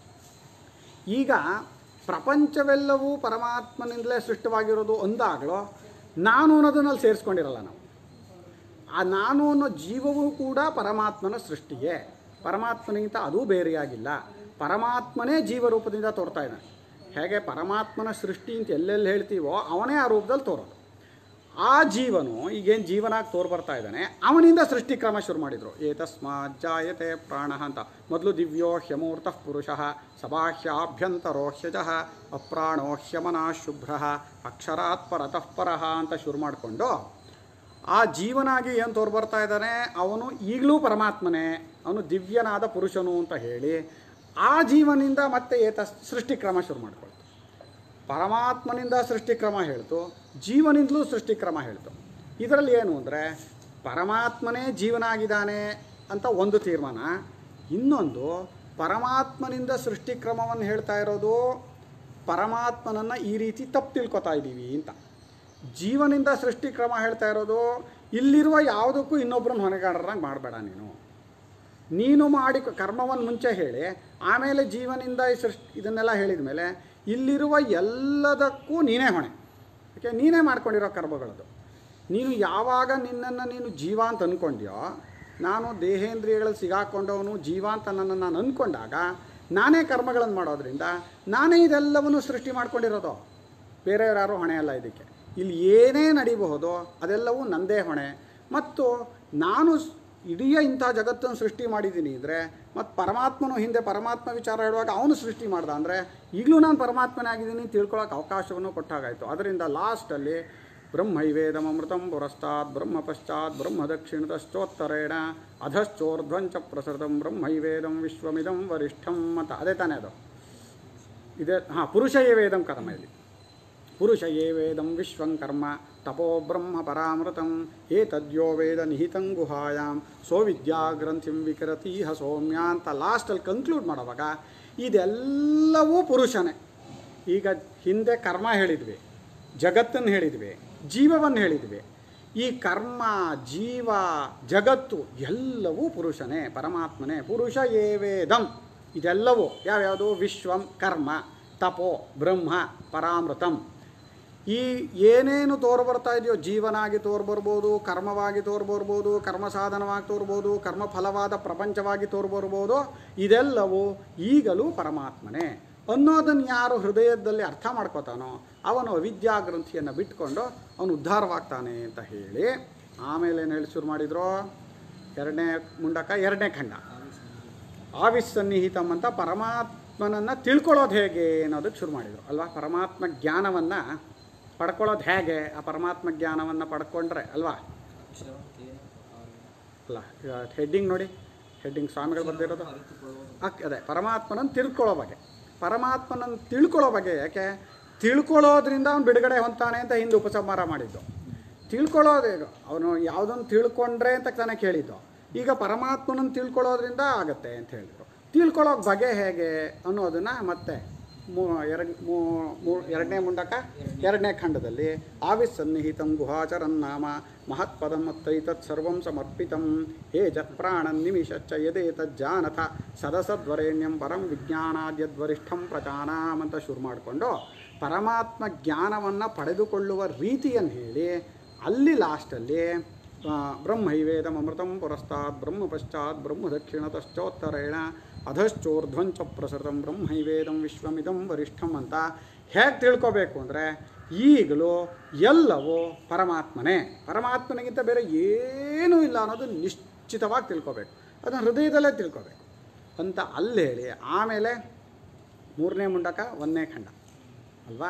ಈಗ ಪ್ರಪಂಚವೆಲ್ಲವೂ ಪರಮಾತ್ಮನಿಂದಲೇ ಸೃಷ್ಟವಾಗಿರೋದು ಅಂದಾಗಲೋ ನಾನು ಅನ್ನೋದನ್ನಲ್ಲಿ ಸೇರಿಸ್ಕೊಂಡಿರಲ್ಲ ನಾವು ಆ ನಾನು ಅನ್ನೋ ಜೀವವೂ ಕೂಡ ಪರಮಾತ್ಮನ ಸೃಷ್ಟಿಯೇ ಪರಮಾತ್ಮನಿಗಿಂತ ಅದೂ ಬೇರೆಯಾಗಿಲ್ಲ ಪರಮಾತ್ಮನೇ ಜೀವರೂಪದಿಂದ ತೋರ್ತಾ ಇದ್ದಾನೆ ಹೇಗೆ ಪರಮಾತ್ಮನ ಸೃಷ್ಟಿ ಅಂತ ಎಲ್ಲೆಲ್ಲಿ ಹೇಳ್ತೀವೋ ಅವನೇ ಆ ರೂಪದಲ್ಲಿ ತೋರೋದು ಆ ಜೀವನು ಈಗೇನು ಜೀವನಾಗಿ ತೋರ್ ಬರ್ತಾ ಇದ್ದಾನೆ ಅವನಿಂದ ಸೃಷ್ಟಿ ಕ್ರಮ ಶುರು ಮಾಡಿದರು ಏತಸ್ಮಾತ್ ಜಾಯತೆ ಪ್ರಾಣ ಅಂತ ಮೊದಲು ದಿವ್ಯೋ ಹ್ಯಮೂರ್ತ ಪುರುಷ ಸಬಾಹ್ಯಾಭ್ಯಂತರೋ ಹ್ಯಜಃ ಅಪ್ರಾಣೋ ಹ್ಯಮನ ಶುಭ್ರ ಅಕ್ಷರಾತ್ ಪರತಃ ಪರಃ ಅಂತ ಶುರು ಮಾಡಿಕೊಂಡು ಆ ಜೀವನಾಗಿ ಏನು ತೋರ್ ಬರ್ತಾ ಇದ್ದಾನೆ ಅವನು ಈಗಲೂ ಪರಮಾತ್ಮನೇ ಅವನು ದಿವ್ಯನಾದ ಪುರುಷನು ಅಂತ ಹೇಳಿ ಆ ಜೀವನಿಂದ ಮತ್ತೆ ಏತ ಸೃಷ್ಟಿ ಕ್ರಮ ಶುರು ಮಾಡ್ಕೊಳ್ತು ಪರಮಾತ್ಮನಿಂದ ಸೃಷ್ಟಿಕ್ರಮ ಹೇಳ್ತು ಜೀವನಿಂದಲೂ ಸೃಷ್ಟಿಕ್ರಮ ಹೇಳ್ತು ಇದರಲ್ಲಿ ಏನು ಅಂದರೆ ಪರಮಾತ್ಮನೇ ಜೀವನ ಆಗಿದ್ದಾನೆ ಅಂತ ಒಂದು ತೀರ್ಮಾನ ಇನ್ನೊಂದು ಪರಮಾತ್ಮನಿಂದ ಸೃಷ್ಟಿಕ್ರಮವನ್ನು ಹೇಳ್ತಾ ಇರೋದು ಪರಮಾತ್ಮನನ್ನು ಈ ರೀತಿ ತಪ್ಪು ತಿಳ್ಕೊತಾ ಇದ್ದೀವಿ ಅಂತ ಜೀವನಿಂದ ಸೃಷ್ಟಿಕ್ರಮ ಹೇಳ್ತಾ ಇರೋದು ಇಲ್ಲಿರುವ ಯಾವುದಕ್ಕೂ ಇನ್ನೊಬ್ಬರನ್ನ ಹೊಣೆಗಾರರಾಗಿ ಮಾಡಬೇಡ ನೀನು ನೀನು ಮಾಡಿ ಕರ್ಮವನ್ನು ಮುಂಚೆ ಹೇಳಿ ಆಮೇಲೆ ಜೀವನಿಂದ ಈ ಸೃಷ್ಟಿ ಇದನ್ನೆಲ್ಲ ಹೇಳಿದ ಮೇಲೆ ಇಲ್ಲಿರುವ ಎಲ್ಲದಕ್ಕೂ ನೀನೇ ಹೊಣೆ ಯಾಕೆ ನೀನೇ ಮಾಡ್ಕೊಂಡಿರೋ ಕರ್ಮಗಳದು ನೀನು ಯಾವಾಗ ನಿನ್ನನ್ನು ನೀನು ಜೀವ ಅಂತ ಅಂದ್ಕೊಂಡ್ಯೋ ನಾನು ದೇಹೇಂದ್ರಿಯಗಳಲ್ಲಿ ಸಿಗಾಕೊಂಡವನು ಜೀವ ಅಂತ ನನ್ನನ್ನು ನಾನು ಅಂದ್ಕೊಂಡಾಗ ನಾನೇ ಕರ್ಮಗಳನ್ನು ಮಾಡೋದ್ರಿಂದ ನಾನೇ ಇದೆಲ್ಲವನ್ನು ಸೃಷ್ಟಿ ಮಾಡ್ಕೊಂಡಿರೋದು ಬೇರೆಯವ್ರು ಯಾರೂ ಹೊಣೆ ಅಲ್ಲ ಇದಕ್ಕೆ ಇಲ್ಲಿ ಏನೇ ನಡೀಬಹುದು ಅದೆಲ್ಲವೂ ನಂದೇ ಹೊಣೆ ಮತ್ತು ನಾನು ಸ್- ಇಡೀ ಇಂಥ ಜಗತ್ತನ್ನು ಸೃಷ್ಟಿ ಮಾಡಿದ್ದೀನಿ ಅಂದರೆ ಮತ್ತು ಪರಮಾತ್ಮನು ಹಿಂದೆ ಪರಮಾತ್ಮ ವಿಚಾರ ಹೇಳುವಾಗ ಅವನು ಸೃಷ್ಟಿ ಮಾಡ್ದ ಅಂದರೆ ಈಗಲೂ ನಾನು ಪರಮಾತ್ಮನೇ ಆಗಿದ್ದೀನಿ ತಿಳ್ಕೊಳ್ಳೋಕೆ ಅವಕಾಶವನ್ನು ಕೊಟ್ಟಾಗಾಯಿತು ಅದರಿಂದ ಲಾಸ್ಟಲ್ಲಿ ಬ್ರಹ್ಮೈವೇದಮೃತಂ ಪುರಸ್ತಾತ್ ಬ್ರಹ್ಮ ಪಶ್ಚಾತ್ ಬ್ರಹ್ಮ ದಕ್ಷಿಣತಶ್ಚೋತ್ತರೇಣ ಅಧಶ್ಚೋರ್ಧ್ವಂಚ ಪ್ರಸೃತಂ ಬ್ರಹ್ಮೈವೇದಂ ವಿಶ್ವಮಿದಂ ವರಿಷ್ಠಂ ಅಂತ ಅದೇ ತಾನೇ ಅದು ಇದೇ ಹಾಂ ಪುರುಷ ಯೇ ವೇದಂ ಕರ್ಮ ಇಲ್ಲಿ ಪುರುಷ ಯೇ ವೇದಂ ವಿಶ್ವಂ ಕರ್ಮ ತಪೋ ಬ್ರಹ್ಮ ಪರಾಮೃತಂ ಏತದ್ಯೋ ವೇದ ನಿಹಿತಂ ಗುಹಾಯಾಂ ಸೋವಿದ್ಯಾ ಗ್ರಂಥಿಂ ವಿಕರತೀಹ ಸೌಮ್ಯ ಅಂತ ಲಾಸ್ಟಲ್ಲಿ ಕನ್ಕ್ಲೂಡ್ ಮಾಡುವಾಗ ಇದೆಲ್ಲವೂ ಪುರುಷನೇ ಈಗ ಹಿಂದೆ ಕರ್ಮ ಹೇಳಿದ್ವಿ ಜಗತ್ತನ್ನು ಹೇಳಿದ್ವಿ ಜೀವವನ್ನು ಹೇಳಿದ್ವಿ ಈ ಕರ್ಮ ಜೀವ ಜಗತ್ತು ಎಲ್ಲವೂ ಪುರುಷನೇ ಪರಮಾತ್ಮನೇ ಪುರುಷ ಯೇ ವೇದಂ ಇದೆಲ್ಲವೂ ಯಾವ್ಯಾವುದು ವಿಶ್ವಂ ಕರ್ಮ ತಪೋ ಬ್ರಹ್ಮ ಪರಾಮೃತಂ ಈ ಏನೇನು ತೋರ್ಬರ್ತಾ ಇದೆಯೋ ಜೀವನಾಗಿ ತೋರ್ಬರ್ಬೋದು ಕರ್ಮವಾಗಿ ತೋರ್ಬರ್ಬೋದು ಕರ್ಮ ಸಾಧನವಾಗಿ ತೋರ್ಬೋದು ಕರ್ಮ ಫಲವಾದ ಪ್ರಪಂಚವಾಗಿ ತೋರ್ಬರ್ಬೋದು ಇದೆಲ್ಲವೂ ಈಗಲೂ ಪರಮಾತ್ಮನೇ ಅನ್ನೋದನ್ನು ಯಾರು ಹೃದಯದಲ್ಲಿ ಅರ್ಥ ಮಾಡ್ಕೋತಾನೋ ಅವನು ಅವಿದ್ಯಾ ಗ್ರಂಥಿಯನ್ನು ಬಿಟ್ಕೊಂಡು ಅವನು ಉದ್ಧಾರವಾಗ್ತಾನೆ ಅಂತ ಹೇಳಿ ಆಮೇಲೆ ಏನು ಹೇಳಿ ಶುರು ಮಾಡಿದ್ರು ಎರಡನೇ ಮುಂಡಕ ಎರಡನೇ ಖಂಡ ಆವಿಸ್ಸನ್ನಿಹಿತಂ ಅಂತ ಪರಮಾತ್ಮನನ್ನು ತಿಳ್ಕೊಳ್ಳೋದು ಹೇಗೆ ಅನ್ನೋದಕ್ಕೆ ಶುರು ಮಾಡಿದರು ಅಲ್ವಾ ಪರಮಾತ್ಮ ಜ್ಞಾನವನ್ನು ಪಡ್ಕೊಳ್ಳೋದು ಹೇಗೆ ಆ ಪರಮಾತ್ಮ ಜ್ಞಾನವನ್ನು ಪಡ್ಕೊಂಡ್ರೆ ಅಲ್ವಾ ಅಕ್ಷರಕ್ಕೇನ ಅಲ್ಲ ಈಗ ಹೆಡ್ಡಿಂಗ್ ನೋಡಿ ಹೆಡ್ಡಿಂಗ್ ಸ್ವಾಮಿಗಳು ಬರ್ದಿರೋದು ಅರಿತುಕೊಳ್ಳುವುದು ಅಕ್ ಅದೇ ಪರಮಾತ್ಮನನ್ನು ತಿಳ್ಕೊಳ್ಳೋ ಬಗ್ಗೆ ಪರಮಾತ್ಮನನ್ನು ತಿಳ್ಕೊಳ್ಳೋ ಬಗ್ಗೆ ಯಾಕೆ ತಿಳ್ಕೊಳ್ಳೋದ್ರಿಂದ ಅವನು ಬಿಡುಗಡೆ ಹೊಂತಾನೆ ಅಂತ ಹಿಂದೆ ಉಪಸಂಹಾರ ಮಾಡಿದ್ದು ತಿಳ್ಕೊಳ್ಳೋದು ಅವನು ಯಾವುದನ್ನು ತಿಳ್ಕೊಂಡ್ರೆ ಅಂತ ತಾನೇ ಕೇಳಿದ್ದು ಈಗ ಪರಮಾತ್ಮನನ್ನು ತಿಳ್ಕೊಳ್ಳೋದ್ರಿಂದ ಆಗತ್ತೆ ಅಂತ ಹೇಳಿದರು ತಿಳ್ಕೊಳ್ಳೋ ಬಗೆ ಹೇಗೆ ಅನ್ನೋದನ್ನು ಮತ್ತೆ ಮೂ ಎರಡು ಮೂ ಮೂ ಎರಡನೇ ಮುಂಡಕ ಎರಡನೇ ಖಂಡದಲ್ಲಿ ಆವಿಸ್ಸನ್ನಿಹಿತಂ ಗುಹಾಚರನ್ನಾಮ ಮಹತ್ಪದಂ ಮತ್ತೈತತ್ ಸರ್ವಂ ಸಮರ್ಪಿತಂ ಹೇ ಜತ್ಪ್ರಾಣನ್ ನಿಮಿಷಚ್ಚ ಯದೇತಜ್ಜಾನಥ ಸದಸದ್ವರೇಣ್ಯಂ ಪರಂ ವಿಜ್ಞಾನಾದ್ಯದ್ವರಿಷ್ಠಂ ಪ್ರಜಾನಾಮ್ ಅಂತ ಶುರು ಮಾಡಿಕೊಂಡು ಪರಮಾತ್ಮ ಜ್ಞಾನವನ್ನು ಪಡೆದುಕೊಳ್ಳುವ ರೀತಿಯನ್ನು ಹೇಳಿ ಅಲ್ಲಿ ಲಾಸ್ಟಲ್ಲಿ ಬ್ರಹ್ಮೈವೇದಂ ಅಮೃತಂ ಪುರಸ್ತಾತ್ ಬ್ರಹ್ಮ ಪಶ್ಚಾತ್ ಬ್ರಹ್ಮ ದಕ್ಷಿಣತಶ್ಚೋತ್ತರೇಣ ಅಧಶ್ಚೋರ್ಧ್ವಂಚ ಪ್ರಸೃತಂ ಬ್ರಹ್ಮೈವೇದಂ ವಿಶ್ವಮಿದಂ ವರಿಷ್ಠಂ ಅಂತ ಹೇಗೆ ತಿಳ್ಕೊಬೇಕು ಅಂದರೆ ಈಗಲೂ ಎಲ್ಲವೂ ಪರಮಾತ್ಮನೇ ಪರಮಾತ್ಮನಿಗಿಂತ ಬೇರೆ ಏನೂ ಇಲ್ಲ ಅನ್ನೋದು ನಿಶ್ಚಿತವಾಗಿ ತಿಳ್ಕೊಬೇಕು ಅದನ್ನು ಹೃದಯದಲ್ಲೇ ತಿಳ್ಕೊಬೇಕು ಅಂತ ಅಲ್ಲಿ ಹೇಳಿ ಆಮೇಲೆ ಮೂರನೇ ಮುಂಡಕ ಒಂದನೇ ಖಂಡ ಅಲ್ವಾ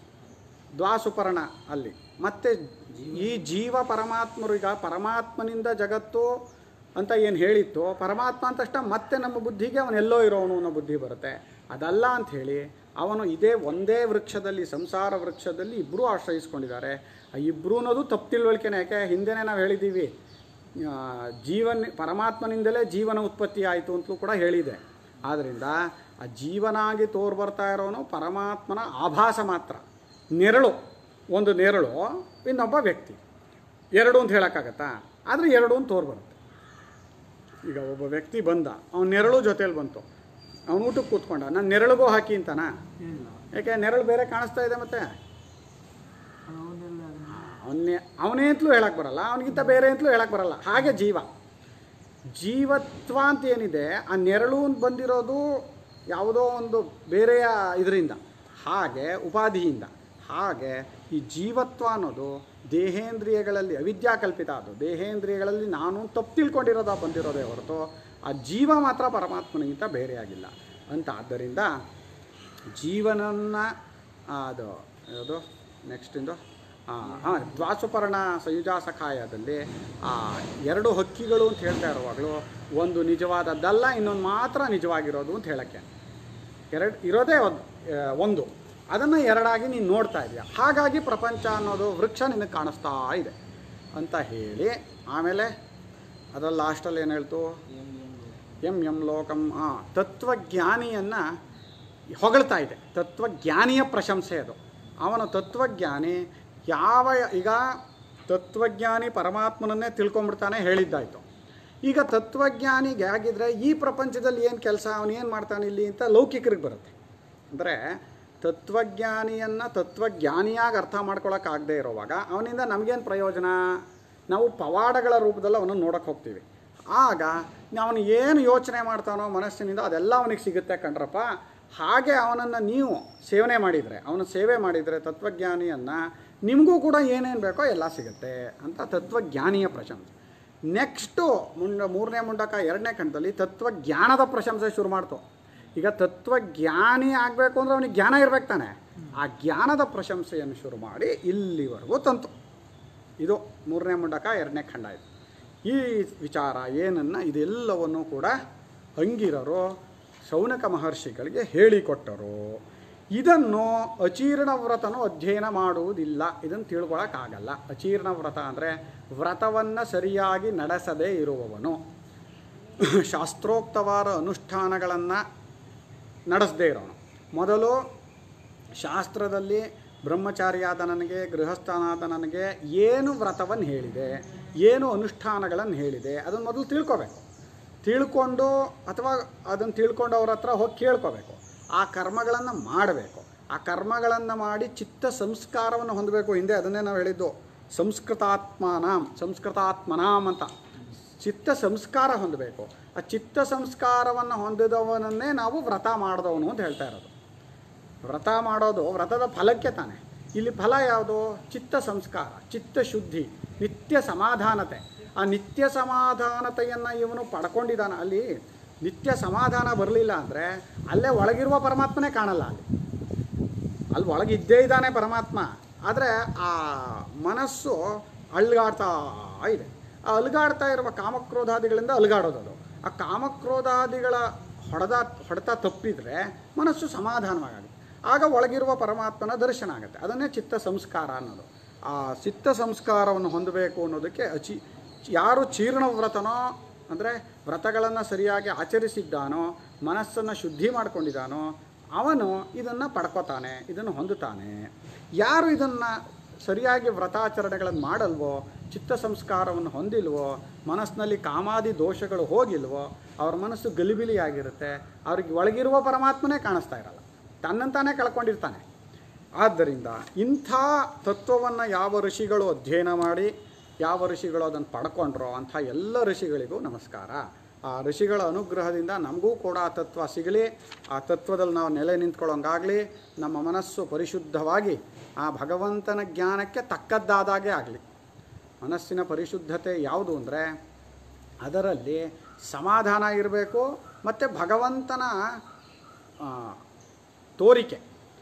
ದ್ವಾಸುಪರ್ಣ ಅಲ್ಲಿ ಮತ್ತೆ ಈ ಜೀವ ಪರಮಾತ್ಮರು ಈಗ ಪರಮಾತ್ಮನಿಂದ ಜಗತ್ತು ಅಂತ ಏನು ಹೇಳಿತ್ತು ಪರಮಾತ್ಮ ಅಂತ ತಕ್ಷಣ ಮತ್ತೆ ನಮ್ಮ ಬುದ್ಧಿಗೆ ಅವನೆಲ್ಲೋ ಇರೋವನು ಅನ್ನೋ ಬುದ್ಧಿ ಬರುತ್ತೆ ಅದಲ್ಲ ಅಂತ ಹೇಳಿ ಅವನು ಇದೇ ಒಂದೇ ವೃಕ್ಷದಲ್ಲಿ ಸಂಸಾರ ವೃಕ್ಷದಲ್ಲಿ ಇಬ್ಬರೂ ಆಶ್ರಯಿಸ್ಕೊಂಡಿದ್ದಾರೆ ಆ ಇಬ್ಬರು ಅನ್ನೋದು ತಪ್ಪು ತಿಳುವಳಿಕೆನೇ ಯಾಕೆ ಹಿಂದೆನೇ ನಾವು ಹೇಳಿದ್ದೀವಿ ಆ, ಜೀವನ ಪರಮಾತ್ಮನಿಂದಲೇ ಜೀವನ ಉತ್ಪತ್ತಿ ಆಯಿತು ಅಂತಲೂ ಕೂಡ ಹೇಳಿದೆ ಆದ್ದರಿಂದ ಆ ಜೀವನಾಗಿ ತೋರು ಬರ್ತಾ ಇರೋನು ಪರಮಾತ್ಮನ ಆಭಾಸ ಮಾತ್ರ ನೆರಳು ಒಂದು ನೆರಳು ಇನ್ನೊಬ್ಬ ವ್ಯಕ್ತಿ ಎರಡು ಅಂತ ಹೇಳೋಕ್ಕಾಗತ್ತಾ ಆದರೆ ಎರಡು ಅಂತ ತೋರು ಬರುತ್ತೆ ಈಗ ಒಬ್ಬ ವ್ಯಕ್ತಿ ಬಂದ ಅವನ ನೆರಳು ಜೊತೇಲಿ ಬಂತು ಅವನು ಊಟಕ್ಕೆ ಕೂತ್ಕೊಂಡ ನಾನು ನೆರಳಿಗೂ ಹಾಕಿ ಅಂತಾನ ಇಲ್ಲ ಯಾಕೆ ನೆರಳು ಬೇರೆ ಕಾಣಿಸ್ತಾ ಇದೆ ಮತ್ತೆ ಅವನ್ನೆಲ್ಲ ಅವನ್ನೇ ಅವನೇ ಅಂತಲೂ ಹೇಳಕ್ಕೆ ಬರಲ್ಲ ಅವನಿಗಿಂತ ಬೇರೆ ಅಂತಲೂ ಹೇಳಕ್ಕೆ ಬರಲ್ಲ ಹಾಗೆ ಜೀವ ಜೀವತ್ವ ಅಂತ ಏನಿದೆ ಆ ನೆರಳು ಅಂತ ಬಂದಿರೋದು ಯಾವುದೋ ಒಂದು ಬೇರೆಯ ಇದರಿಂದ ಹಾಗೆ ಉಪಾಧಿಯಿಂದ ಹಾಗೆ ಈ ಜೀವತ್ವ ಅನ್ನೋದು ದೇಹೇಂದ್ರಿಯಗಳಲ್ಲಿ ಅವಿದ್ಯಾ ಕಲ್ಪಿತ ಅದು ದೇಹೇಂದ್ರಿಯಗಳಲ್ಲಿ ನಾನು ತಪ್ಪು ತಿಳ್ಕೊಂಡಿರೋದ ಬಂದಿರೋದೇ ಹೊರತು ಆ ಜೀವ ಮಾತ್ರ ಪರಮಾತ್ಮನಿಗಿಂತ ಬೇರೆಯಾಗಿಲ್ಲ ಅಂತ ಆದ್ದರಿಂದ ಜೀವನನ್ನ ಅದು ಯಾವುದು ನೆಕ್ಸ್ಟಿಂದು ಹಾಂ ದ್ವಾಸುಪರ್ಣ ಸಂಯುಜಾ ಸಖಾಯದಲ್ಲಿ ಆ ಎರಡು ಹಕ್ಕಿಗಳು ಅಂತ ಹೇಳ್ತಾ ಇರುವಾಗಲೂ ಒಂದು ನಿಜವಾದದ್ದಲ್ಲ ಇನ್ನೊಂದು ಮಾತ್ರ ನಿಜವಾಗಿರೋದು ಅಂತ ಹೇಳಕ್ಕೆ ಎರಡು ಇರೋದೇ ಒಂದು ಆ, ಒಂದು ಅದನ್ನು ಎರಡಾಗಿ ನೀನು ನೋಡ್ತಾ ಇದೆಯಾ ಹಾಗಾಗಿ ಪ್ರಪಂಚ ಅನ್ನೋದು ವೃಕ್ಷ ನಿನಗೆ ಕಾಣಿಸ್ತಾ ಇದೆ ಅಂತ ಹೇಳಿ ಆಮೇಲೆ ಅದ್ರಲ್ಲಿ ಲಾಸ್ಟಲ್ಲಿ ಏನು ಹೇಳ್ತು ಎಂ ಎಂ ಲೋಕಂ ಹಾಂ ತತ್ವಜ್ಞಾನಿಯನ್ನು ಹೊಗಳ್ತಾ ಇದೆ ತತ್ವಜ್ಞಾನಿಯ ಪ್ರಶಂಸೆ ಅದು ಅವನ ತತ್ವಜ್ಞಾನಿ ಯಾವ ಈಗ ತತ್ವಜ್ಞಾನಿ ಪರಮಾತ್ಮನನ್ನೇ ತಿಳ್ಕೊಂಬಿಡ್ತಾನೆ ಹೇಳಿದ್ದಾಯಿತು ಈಗ ತತ್ವಜ್ಞಾನಿಗೆ ಆಗಿದ್ರೆ ಈ ಪ್ರಪಂಚದಲ್ಲಿ ಏನು ಕೆಲಸ ಅವನು ಏನು ಮಾಡ್ತಾನೆ ಇಲ್ಲಿ ಅಂತ ಲೌಕಿಕರಿಗೆ ಬರುತ್ತೆ ಅಂದರೆ ತತ್ವಜ್ಞಾನಿಯನ್ನು ತತ್ವಜ್ಞಾನಿಯಾಗಿ ಅರ್ಥ ಮಾಡ್ಕೊಳಕ್ಕಾಗದೇ ಇರೋವಾಗ ಅವನಿಂದ ನಮಗೇನು ಪ್ರಯೋಜನ ನಾವು ಪವಾಡಗಳ ರೂಪದಲ್ಲಿ ಅವನನ್ನು ನೋಡೋಕೆ ಹೋಗ್ತೀವಿ ಆಗ ಅವನು ಏನು ಯೋಚನೆ ಮಾಡ್ತಾನೋ ಮನಸ್ಸಿನಿಂದ ಅದೆಲ್ಲ ಅವನಿಗೆ ಸಿಗುತ್ತೆ ಕಣ್ರಪ್ಪ ಹಾಗೆ ಅವನನ್ನು ನೀವು ಸೇವನೆ ಮಾಡಿದರೆ ಅವನ ಸೇವೆ ಮಾಡಿದರೆ ತತ್ವಜ್ಞಾನಿಯನ್ನು ನಿಮಗೂ ಕೂಡ ಏನೇನು ಬೇಕೋ ಎಲ್ಲ ಸಿಗುತ್ತೆ ಅಂತ ತತ್ವಜ್ಞಾನಿಯ ಪ್ರಶಂಸೆ ನೆಕ್ಸ್ಟು ಮುಂಡ ಮೂರನೇ ಮುಂಡಕ ಎರಡನೇ ಕಂಡದಲ್ಲಿ ತತ್ವಜ್ಞಾನದ ಪ್ರಶಂಸೆ ಶುರು ಮಾಡ್ತು ಈಗ ತತ್ವಜ್ಞಾನಿ ಆಗಬೇಕು ಅಂದರೆ ಅವನಿಗೆ ಜ್ಞಾನ ಇರ್ಬೇಕು ತಾನೆ ಆ ಜ್ಞಾನದ ಪ್ರಶಂಸೆಯನ್ನು ಶುರು ಮಾಡಿ ಇಲ್ಲಿವರೆಗೂ ತಂತು ಇದು ಮೂರನೇ ಮುಂಡಕ ಎರಡನೇ ಖಂಡ ಇದು ಈ ವಿಚಾರ ಏನನ್ನು ಇದೆಲ್ಲವನ್ನು ಕೂಡ ಅಂಗಿರರು ಶೌನಕ ಮಹರ್ಷಿಗಳಿಗೆ ಹೇಳಿಕೊಟ್ಟರು ಇದನ್ನು ಅಚೀರ್ಣ ವ್ರತನು ಅಧ್ಯಯನ ಮಾಡುವುದಿಲ್ಲ ಇದನ್ನು ತಿಳ್ಕೊಳಕ್ಕಾಗಲ್ಲ ಅಚೀರ್ಣ ವ್ರತ ಅಂದರೆ ವ್ರತವನ್ನು ಸರಿಯಾಗಿ ನಡೆಸದೇ ಇರುವವನು ಶಾಸ್ತ್ರೋಕ್ತವಾದ ಅನುಷ್ಠಾನಗಳನ್ನು ನಡೆಸದೇ ಇರೋನು ಮೊದಲು ಶಾಸ್ತ್ರದಲ್ಲಿ ಬ್ರಹ್ಮಚಾರಿಯಾದ ನನಗೆ ಗೃಹಸ್ಥನಾದ ನನಗೆ ಏನು ವ್ರತವನ್ನು ಹೇಳಿದೆ ಏನು ಅನುಷ್ಠಾನಗಳನ್ನು ಹೇಳಿದೆ ಅದನ್ನು ಮೊದಲು ತಿಳ್ಕೊಬೇಕು ತಿಳ್ಕೊಂಡು ಅಥವಾ ಅದನ್ನು ತಿಳ್ಕೊಂಡವ್ರ ಹತ್ರ ಹೋಗಿ ಕೇಳ್ಕೋಬೇಕು ಆ ಕರ್ಮಗಳನ್ನು ಮಾಡಬೇಕು ಆ ಕರ್ಮಗಳನ್ನು ಮಾಡಿ ಚಿತ್ತ ಸಂಸ್ಕಾರವನ್ನು ಹೊಂದಬೇಕು ಹಿಂದೆ ಅದನ್ನೇ ನಾವು ಹೇಳಿದ್ದು ಸಂಸ್ಕೃತಾತ್ಮನಾಂ ಸಂಸ್ಕೃತಾತ್ಮನಾಂ ಅಂತ ಚಿತ್ತ ಸಂಸ್ಕಾರ ಹೊಂದಬೇಕು ಆ ಚಿತ್ತ ಸಂಸ್ಕಾರವನ್ನು ಹೊಂದಿದವನನ್ನೇ ನಾವು ವ್ರತ ಮಾಡಿದವನು ಅಂತ ಹೇಳ್ತಾ ಇರೋದು ವ್ರತ ಮಾಡೋದು ವ್ರತದ ಫಲಕ್ಕೆ ತಾನೆ ಇಲ್ಲಿ ಫಲ ಯಾವುದು ಚಿತ್ತ ಸಂಸ್ಕಾರ ಚಿತ್ತ ಶುದ್ಧಿ ನಿತ್ಯ ಸಮಾಧಾನತೆ ಆ ನಿತ್ಯ ಸಮಾಧಾನತೆಯನ್ನು ಇವನು ಪಡ್ಕೊಂಡಿದ್ದಾನೆ ಅಲ್ಲಿ ನಿತ್ಯ ಸಮಾಧಾನ ಬರಲಿಲ್ಲ ಅಂದರೆ ಅಲ್ಲೇ ಒಳಗಿರುವ ಪರಮಾತ್ಮನೇ ಕಾಣಲ್ಲ ಅಲ್ಲಿ ಅಲ್ಲಿ ಒಳಗಿದ್ದೇ ಇದ್ದಾನೆ ಪರಮಾತ್ಮ ಆದರೆ ಆ ಮನಸ್ಸು ಅಲ್ಗಾಡ್ತಾ ಇದೆ ಆ ಅಲ್ಗಾಡ್ತಾ ಇರುವ ಕಾಮಕ್ರೋಧಾದಿಗಳಿಂದ ಅಲ್ಗಾಡೋದು ಅದು ಆ ಕಾಮಕ್ರೋಧಾದಿಗಳ ಹೊಡೆದ ಹೊಡೆತ ತಪ್ಪಿದರೆ ಮನಸ್ಸು ಸಮಾಧಾನವಾಗುತ್ತೆ ಆಗ ಒಳಗಿರುವ ಪರಮಾತ್ಮನ ದರ್ಶನ ಆಗುತ್ತೆ ಅದನ್ನೇ ಚಿತ್ತ ಸಂಸ್ಕಾರ ಅನ್ನೋದು ಆ ಚಿತ್ತ ಸಂಸ್ಕಾರವನ್ನು ಹೊಂದಬೇಕು ಅನ್ನೋದಕ್ಕೆ ಅಚಿ ಯಾರು ಚೀರ್ಣ ವ್ರತನೋ ಅಂದರೆ ವ್ರತಗಳನ್ನು ಸರಿಯಾಗಿ ಆಚರಿಸಿದ್ದಾನೋ ಮನಸ್ಸನ್ನು ಶುದ್ಧಿ ಮಾಡ್ಕೊಂಡಿದ್ದಾನೋ ಅವನು ಇದನ್ನು ಪಡ್ಕೋತಾನೆ ಇದನ್ನು ಹೊಂದುತ್ತಾನೆ ಯಾರು ಇದನ್ನು ಸರಿಯಾಗಿ ವ್ರತಾಚರಣೆಗಳನ್ನು ಮಾಡಲ್ವೋ ಚಿತ್ತ ಸಂಸ್ಕಾರವನ್ನು ಹೊಂದಿಲ್ವೋ ಮನಸ್ಸಿನಲ್ಲಿ ಕಾಮಾದಿ ದೋಷಗಳು ಹೋಗಿಲ್ವೋ ಅವ್ರ ಮನಸ್ಸು ಗಲಿಬಿಲಿಯಾಗಿರುತ್ತೆ ಅವ್ರಿಗೆ ಒಳಗಿರುವ ಪರಮಾತ್ಮನೇ ಕಾಣಿಸ್ತಾ ಇರಲ್ಲ ತನ್ನಂತಾನೇ ಕಳ್ಕೊಂಡಿರ್ತಾನೆ ಆದ್ದರಿಂದ ಇಂಥ ತತ್ವವನ್ನು ಯಾವ ಋಷಿಗಳು ಅಧ್ಯಯನ ಮಾಡಿ ಯಾವ ಋಷಿಗಳು ಅದನ್ನು ಪಡ್ಕೊಂಡ್ರೋ ಅಂಥ ಎಲ್ಲ ಋಷಿಗಳಿಗೂ ನಮಸ್ಕಾರ ಆ ಋಷಿಗಳ ಅನುಗ್ರಹದಿಂದ ನಮಗೂ ಕೂಡ ಆ ತತ್ವ ಸಿಗಲಿ ಆ ತತ್ವದಲ್ಲಿ ನಾವು ನೆಲೆ ನಿಂತ್ಕೊಳ್ಳೋಂಗಾಗಲಿ ನಮ್ಮ ಮನಸ್ಸು ಪರಿಶುದ್ಧವಾಗಿ ಆ ಭಗವಂತನ ಜ್ಞಾನಕ್ಕೆ ತಕ್ಕದ್ದಾದಾಗೆ ಆಗಲಿ ಮನಸ್ಸಿನ ಪರಿಶುದ್ಧತೆ ಯಾವುದು ಅಂದರೆ ಅದರಲ್ಲಿ ಸಮಾಧಾನ ಇರಬೇಕು ಮತ್ತು ಭಗವಂತನ ಆ, ತೋರಿಕೆ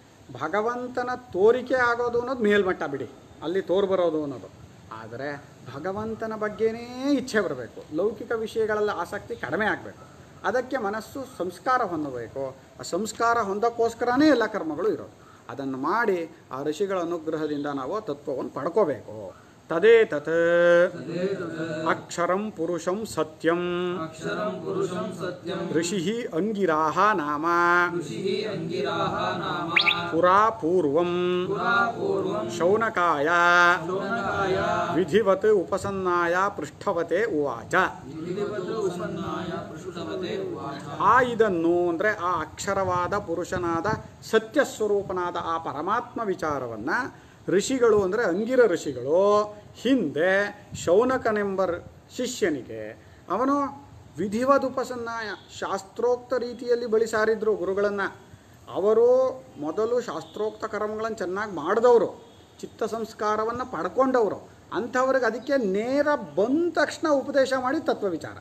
ಭಗವಂತನ ತೋರಿಕೆ ಆಗೋದು ಅನ್ನೋದು ಮೇಲ್ಮಟ್ಟ ಬಿಡಿ ಅಲ್ಲಿ ತೋರು ಬರೋದು ಅನ್ನೋದು ಆದರೆ ಭಗವಂತನ ಬಗ್ಗೆನೇ ಇಚ್ಛೆ ಬರಬೇಕು ಲೌಕಿಕ ವಿಷಯಗಳಲ್ಲಿ ಆಸಕ್ತಿ ಕಡಿಮೆ ಆಗಬೇಕು ಅದಕ್ಕೆ ಮನಸ್ಸು ಸಂಸ್ಕಾರ ಹೊಂದಬೇಕು ಆ ಸಂಸ್ಕಾರ ಹೊಂದಕ್ಕೋಸ್ಕರನೇ ಎಲ್ಲ ಕರ್ಮಗಳು ಇರೋದು ಅದನ್ನು ಮಾಡಿ ಆ ಋಷಿಗಳ ಅನುಗ್ರಹದಿಂದ ನಾವು ತತ್ವವನ್ನು ಪಡ್ಕೋಬೇಕು ತದೇತತ್ ತದೇತತ್ ಅಕ್ಷರಂ ಪುರುಷಂ ಸತ್ಯಂ ಅಕ್ಷರಂ ಪುರುಷಂ ಸತ್ಯಂ ಋಷಿ ಅಂಗಿರಾಹ ನಾಮ ಋಷಿಃ ಅಂಗಿರಾಹ ನಾಮ ಪುರಾ ಪೂರ್ವಂ ಪುರಾ ಪೂರ್ವಂ ಶೌನಕಾಯ ಶೌನಕಾಯ ವಿಧಿವತ್ ಉಪಸನ್ನಾಯ ಪೃಷ್ಠವತೆ ಉವಾಚ ವಿಧಿವತ್ ಉಪನ್ನಾಯ ಪೃಷ್ಠವತೆ ಉವಾಚ ಆ ಇದನ್ನು ಅಂದರೆ ಆ ಅಕ್ಷರವಾದ ಪುರುಷನಾದ ಸತ್ಯ ಸ್ವರೂಪನಾದ ಆ ಪರಮಾತ್ಮ ವಿಚಾರವನ್ನ ಋಷಿಗಳು ಅಂದರೆ ಅಂಗಿರ ಋಷಿಗಳು ಹಿಂದೆ ಶೌನಕನೆಂಬ ಋ- ಶಿಷ್ಯನಿಗೆ ಅವನು ವಿಧಿವದುಪಸನ್ನಾಯ ಶಾಸ್ತ್ರೋಕ್ತ ರೀತಿಯಲ್ಲಿ ಬಳಿ ಸಾರಿದ್ರು ಗುರುಗಳನ್ನು ಅವರು ಮೊದಲು ಶಾಸ್ತ್ರೋಕ್ತ ಕರ್ಮಗಳನ್ನು ಚೆನ್ನಾಗಿ ಮಾಡಿದವರು ಚಿತ್ತ ಸಂಸ್ಕಾರವನ್ನು ಪಡ್ಕೊಂಡವರು ಅಂಥವ್ರಿಗೆ ಅದಕ್ಕೆ ನೇರ ಬಂದ ತಕ್ಷಣ ಉಪದೇಶ ಮಾಡಿ ತತ್ವ ವಿಚಾರ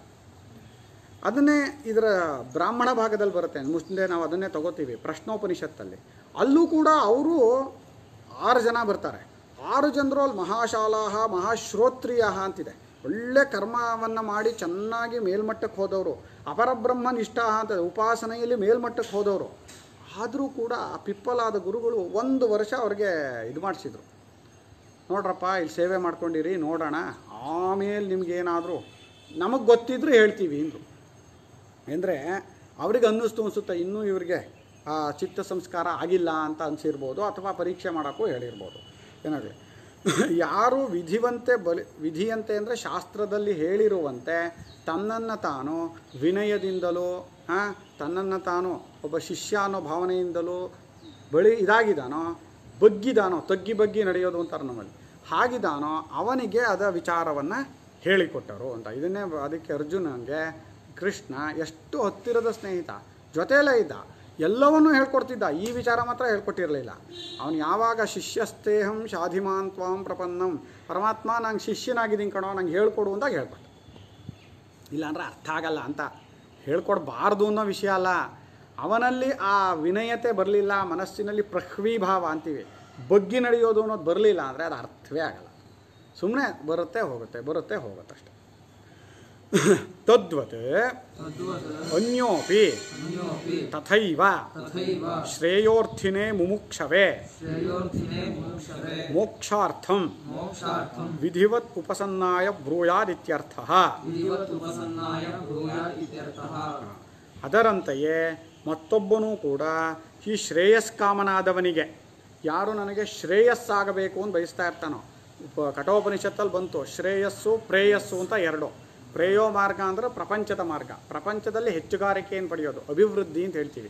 ಅದನ್ನೇ ಇದರ ಬ್ರಾಹ್ಮಣ ಭಾಗದಲ್ಲಿ ಬರುತ್ತೆ ಮುಂದೆ ನಾವು ಅದನ್ನೇ ತಗೋತೀವಿ ಪ್ರಶ್ನೋಪನಿಷತ್ತಲ್ಲಿ ಅಲ್ಲೂ ಕೂಡ ಅವರು ಆರು ಜನ ಬರ್ತಾರೆ ಆರು ಜನರು ಅಲ್ಲಿ ಮಹಾಶಾಲಾಹ ಮಹಾಶ್ರೋತ್ರಿಯ ಅಂತಿದೆ ಒಳ್ಳೆ ಕರ್ಮವನ್ನು ಮಾಡಿ ಚೆನ್ನಾಗಿ ಮೇಲ್ಮಟ್ಟಕ್ಕೆ ಹೋದವರು ಅಪರಬ್ರಹ್ಮ ನಿಷ್ಠ ಅಂತ ಉಪಾಸನೆಯಲ್ಲಿ ಮೇಲ್ಮಟ್ಟಕ್ಕೆ ಹೋದವರು ಆದರೂ ಕೂಡ ಆ ಪಿಪ್ಪಲಾದ ಗುರುಗಳು ಒಂದು ವರ್ಷ ಅವ್ರಿಗೆ ಇದು ಮಾಡಿಸಿದ್ರು ನೋಡ್ರಪ್ಪ ಇಲ್ಲಿ ಸೇವೆ ಮಾಡ್ಕೊಂಡಿರಿ ನೋಡೋಣ ಆಮೇಲೆ ನಿಮ್ಗೇನಾದರೂ ನಮಗೆ ಗೊತ್ತಿದ್ರು ಹೇಳ್ತೀವಿ ಅಂದರು ಅಂದರೆ ಅವ್ರಿಗೆ ಅನ್ನಿಸ್ತು ಅನಿಸುತ್ತೆ ಇನ್ನೂ ಇವರಿಗೆ ಆ ಚಿತ್ತ ಸಂಸ್ಕಾರ ಆಗಿಲ್ಲ ಅಂತ ಅನಿಸಿರ್ಬೋದು ಅಥವಾ ಪರೀಕ್ಷೆ ಮಾಡೋಕ್ಕೂ ಹೇಳಿರ್ಬೋದು ಏನಾಗಲಿ ಯಾರು ವಿಧಿವಂತೆ ಬಲಿ ವಿಧಿಯಂತೆ ಅಂದರೆ ಶಾಸ್ತ್ರದಲ್ಲಿ ಹೇಳಿರುವಂತೆ ತನ್ನನ್ನು ತಾನು ವಿನಯದಿಂದಲೂ ಹಾಂ ತನ್ನನ್ನು ತಾನು ಒಬ್ಬ ಶಿಷ್ಯ ಅನ್ನೋ ಭಾವನೆಯಿಂದಲೂ ಬಳಿ ಇದಾಗಿದ್ದಾನೋ ಬಗ್ಗಿದಾನೋ ತಗ್ಗಿ ಬಗ್ಗಿ ನಡೆಯೋದು ಅಂತಾರೆ ನಮ್ಮಲ್ಲಿ ಹಾಗಿದ್ದಾನೋ ಅವನಿಗೆ ಅದ ವಿಚಾರವನ್ನು ಹೇಳಿಕೊಟ್ಟರು ಅಂತ ಇದನ್ನೇ ಅದಕ್ಕೆ ಅರ್ಜುನನಿಗೆ ಕೃಷ್ಣ ಎಷ್ಟು ಹತ್ತಿರದ ಸ್ನೇಹಿತ ಜೊತೆಯಲ್ಲೇ ಇದ್ದ ಎಲ್ಲವನ್ನೂ ಹೇಳ್ಕೊಡ್ತಿದ್ದ ಈ ವಿಚಾರ ಮಾತ್ರ ಹೇಳ್ಕೊಟ್ಟಿರಲಿಲ್ಲ ಅವನು ಯಾವಾಗ ಶಿಷ್ಯಸ್ತೇಹಂ ಶಾಧಿಮಾನ್ ತ್ವಾಂ ಪ್ರಪನ್ನಂ ಪರಮಾತ್ಮ ನಂಗೆ ಶಿಷ್ಯನಾಗಿದ್ದೀನಿ ಕಣೋ ನಂಗೆ ಹೇಳ್ಕೊಡು ಅಂದಾಗ ಹೇಳ್ಕೊಟ್ಟ ಇಲ್ಲಾಂದ್ರೆ ಅರ್ಥ ಆಗಲ್ಲ ಅಂತ ಹೇಳ್ಕೊಡ್ಬಾರ್ದು ಅನ್ನೋ ವಿಷಯ ಅಲ್ಲ ಅವನಲ್ಲಿ ಆ ವಿನಯತೆ ಬರಲಿಲ್ಲ ಮನಸ್ಸಿನಲ್ಲಿ ಪ್ರಹ್ವೀಭಾವ ಅಂತೀವಿ ಬಗ್ಗಿ ನಡೆಯೋದು ಅನ್ನೋದು ಬರಲಿಲ್ಲ ಅಂದರೆ ಅದು ಅರ್ಥವೇ ಆಗಲ್ಲ ಸುಮ್ಮನೆ ಬರುತ್ತೆ ಹೋಗುತ್ತೆ ಬರುತ್ತೆ ಹೋಗುತ್ತೆ ಅಷ್ಟೆ ತದ್ವತ್ ತದ್ವತ್ ಅನ್ಯೋಪಿ ಅನ್ಯೋಪಿ ತಥೈವ ತಥೈವ ಶ್ರೇಯೋರ್ಥಿನೇ ಮುಮುಕ್ಷವೇ ಶ್ರೇಯೋರ್ಥಿನೇ ಮೋಕ್ಷವೇ ಮೋಕ್ಷಾರ್ಥಂ ಮೋಕ್ಷಾರ್ಥಂ ವಿಧಿವತ್ ಉಪಸನ್ನಾಯ ಬ್ರೂಯಾದಿತ್ಯರ್ಥ ವಿಧಿವತ್ ಉಪಸನ್ನಾಯ ಭೂಯಾತ್ ಇತ್ಯರ್ಥಃ ಅದರಂತೆಯೇ ಮತ್ತೊಬ್ಬನೂ ಕೂಡ ಈ ಶ್ರೇಯಸ್ಕಾಮನಾದವನಿಗೆ ಯಾರು ನನಗೆ ಶ್ರೇಯಸ್ಸಾಗಬೇಕು ಅಂತ ಬಯಸ್ತಾ ಇರ್ತಾನೋ ಉಪ ಕಠೋಪನಿಷತ್ತಲ್ಲಿ ಬಂತು ಶ್ರೇಯಸ್ಸು ಪ್ರೇಯಸ್ಸು ಅಂತ ಎರಡು ಪ್ರೇಯೋ ಮಾರ್ಗ ಅಂದರೆ ಪ್ರಪಂಚದ ಮಾರ್ಗ ಪ್ರಪಂಚದಲ್ಲಿ ಹೆಚ್ಚುಗಾರಿಕೆಯನ್ನು ಪಡೆಯೋದು ಅಭಿವೃದ್ಧಿ ಅಂತ ಹೇಳ್ತೀವಿ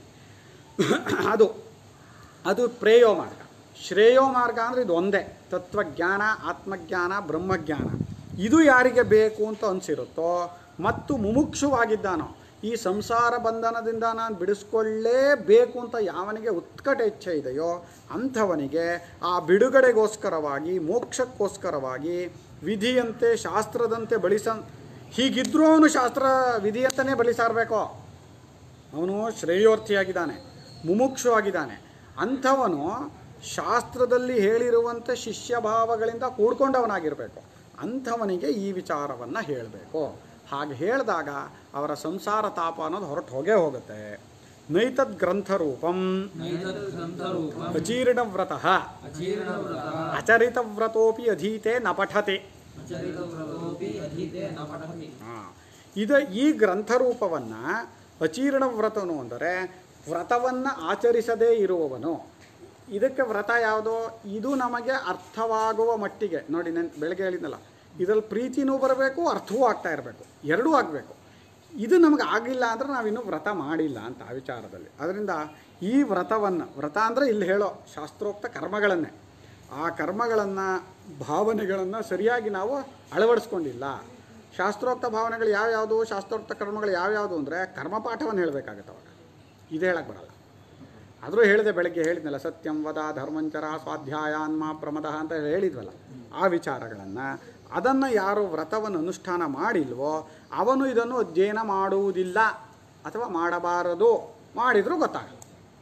ಅದು ಅದು ಪ್ರೇಯೋ ಮಾರ್ಗ ಶ್ರೇಯೋ ಮಾರ್ಗ ಅಂದರೆ ಇದು ಒಂದೇ ತತ್ವಜ್ಞಾನ ಆತ್ಮಜ್ಞಾನ ಬ್ರಹ್ಮಜ್ಞಾನ ಇದು ಯಾರಿಗೆ ಬೇಕು ಅಂತ ಅನಿಸಿರುತ್ತೋ ಮತ್ತು ಮುಮುಕ್ಷುವಾಗಿದ್ದಾನೋ ಈ ಸಂಸಾರ ಬಂಧನದಿಂದ ನಾನು ಬಿಡಿಸ್ಕೊಳ್ಳೇಬೇಕು ಅಂತ ಯಾವನಿಗೆ ಉತ್ಕಟ ಇಚ್ಛೆ ಇದೆಯೋ ಅಂಥವನಿಗೆ ಆ ಬಿಡುಗಡೆಗೋಸ್ಕರವಾಗಿ ಮೋಕ್ಷಕ್ಕೋಸ್ಕರವಾಗಿ ವಿಧಿಯಂತೆ ಶಾಸ್ತ್ರದಂತೆ ಬಳಿಸ ಹೀಗಿದ್ರೂ ಅವನು ಶಾಸ್ತ್ರ ವಿಧಿಯಂತನೇ ಬಳಿ ಸಾರಬೇಕು ಅವನು ಶ್ರೇಯೋರ್ಥಿಯಾಗಿದ್ದಾನೆ ಮುಮುಕ್ಷು ಆಗಿದ್ದಾನೆ ಅಂಥವನು ಶಾಸ್ತ್ರದಲ್ಲಿ ಹೇಳಿರುವಂಥ ಶಿಷ್ಯಭಾವಗಳಿಂದ ಕೂಡ್ಕೊಂಡವನಾಗಿರಬೇಕು ಅಂಥವನಿಗೆ ಈ ವಿಚಾರವನ್ನು ಹೇಳಬೇಕು ಹಾಗೆ ಹೇಳಿದಾಗ ಅವರ ಸಂಸಾರ ತಾಪ ಅನ್ನೋದು ಹೊರಟು ಹೋಗೇ ಹೋಗುತ್ತೆ ನೈತದ್ ಗ್ರಂಥರೂಪಂ ನೈತತ್ ಗ್ರಂಥರೂಪಂ ಅಜೀರ್ಣವ್ರತಃ ಅಜೀರ್ಣವ್ರತಃ ಅಚರಿತವ್ರತೋಪಿ ಅಧೀತೆ ನ ಪಠತೆ ಅಚರಿತವ್ರತೋಪಿ ಅಧೀತೆ ನ ಪಠತಿ ಆ, ಇದು ಈ ಗ್ರಂಥರೂಪವನ್ನು ಅಚೀರ್ಣ ವ್ರತನು ಅಂದರೆ ವ್ರತವನ್ನು ಆಚರಿಸದೇ ಇರುವವನು ಇದಕ್ಕೆ ವ್ರತ ಯಾವುದೋ ಇದು ನಮಗೆ ಅರ್ಥವಾಗುವ ಮಟ್ಟಿಗೆ ನೋಡಿ ನಾನು ಬೆಳಗ್ಗೆ ಹೇಳಿದ್ನಲ್ಲ ಇದರಲ್ಲಿ ಪ್ರೀತಿನೂ ಬರಬೇಕು ಅರ್ಥವೂ ಆಗ್ತಾ ಇರಬೇಕು ಎರಡೂ ಆಗಬೇಕು ಇದು ನಮಗೆ ಆಗಿಲ್ಲ ಅಂದರೆ ನಾವಿನ್ನೂ ವ್ರತ ಮಾಡಿಲ್ಲ ಅಂತ ಆ ವಿಚಾರದಲ್ಲಿ ಅದರಿಂದ ಈ ವ್ರತವನ್ನು ವ್ರತ ಅಂದರೆ ಇಲ್ಲಿ ಹೇಳೋ ಶಾಸ್ತ್ರೋಕ್ತ ಕರ್ಮಗಳನ್ನೇ ಆ ಕರ್ಮಗಳನ್ನು ಭಾವನೆಗಳನ್ನು ಸರಿಯಾಗಿ ನಾವು ಅಳವಡಿಸ್ಕೊಂಡಿಲ್ಲ ಶಾಸ್ತ್ರೋಕ್ತ ಭಾವನೆಗಳು ಯಾವ್ಯಾವುದು ಶಾಸ್ತ್ರೋಕ್ತ ಕರ್ಮಗಳು ಯಾವ್ಯಾವುದು ಅಂದರೆ ಕರ್ಮಪಾಠವನ್ನು ಹೇಳಬೇಕಾಗತ್ತೆ ಅವಾಗ ಇದು ಹೇಳಕ್ಕೆ ಬರಲ್ಲ ಆದರೂ ಹೇಳಿದೆ ಬೆಳಗ್ಗೆ ಹೇಳಿದ್ನಲ್ಲ ಸತ್ಯಂ ವದ ಧರ್ಮಂಚರ ಸ್ವಾಧ್ಯಾಯಾನ್ಮ ಪ್ರಮದ ಅಂತ ಹೇಳಿದ್ವಲ್ಲ ಆ ವಿಚಾರಗಳನ್ನು ಅದನ್ನು ಯಾರು ವ್ರತವನ್ನು ಅನುಷ್ಠಾನ ಮಾಡಿಲ್ವೋ ಅವನು ಇದನ್ನು ಅಧ್ಯಯನ ಮಾಡುವುದಿಲ್ಲ ಅಥವಾ ಮಾಡಬಾರದು ಮಾಡಿದರೂ ಗೊತ್ತಾಗಲ್ಲ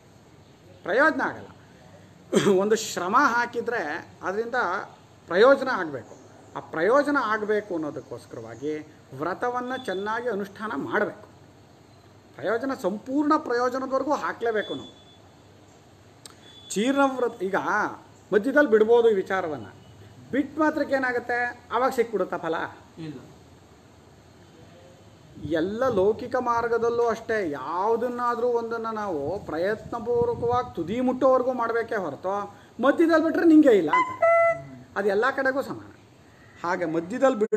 ಪ್ರಯೋಜನ ಆಗಲ್ಲ ಒಂದು ಶ್ರಮ ಹಾಕಿದರೆ ಅದರಿಂದ ಪ್ರಯೋಜನ ಆಗಬೇಕು ಆ ಪ್ರಯೋಜನ ಆಗಬೇಕು ಅನ್ನೋದಕ್ಕೋಸ್ಕರವಾಗಿ ವ್ರತವನ್ನು ಚೆನ್ನಾಗಿ ಅನುಷ್ಠಾನ ಮಾಡಬೇಕು ಪ್ರಯೋಜನ ಸಂಪೂರ್ಣ ಪ್ರಯೋಜನದವರೆಗೂ ಹಾಕಲೇಬೇಕು ನಾವು ಚೀರ್ಣವ್ರತ ಈಗ ಮಧ್ಯದಲ್ಲಿ ಬಿಡ್ಬೋದು ಈ ವಿಚಾರವನ್ನು ಬಿಟ್ಟು ಮಾತ್ರಕ್ಕೆ ಏನಾಗುತ್ತೆ ಆವಾಗ ಸಿಕ್ಬಿಡುತ್ತಾ ಫಲ ಇಲ್ಲ ಎಲ್ಲ ಲೌಕಿಕ ಮಾರ್ಗದಲ್ಲೂ ಅಷ್ಟೇ ಯಾವುದನ್ನಾದರೂ ಒಂದನ್ನು ನಾವು ಪ್ರಯತ್ನಪೂರ್ವಕವಾಗಿ ತುದಿ ಮುಟ್ಟೋವರೆಗೂ ಮಾಡಬೇಕೇ ಹೊರತು ಮಧ್ಯದಲ್ಲಿ ಬಿಟ್ಟರೆ ನಿಂಗೆ ಇಲ್ಲ ಅಂತ ಅದು ಎಲ್ಲ ಕಡೆಗೂ ಸಮಾನ ಹಾಗೆ ಮಧ್ಯದಲ್ಲಿ ಬಿಟ್ಟು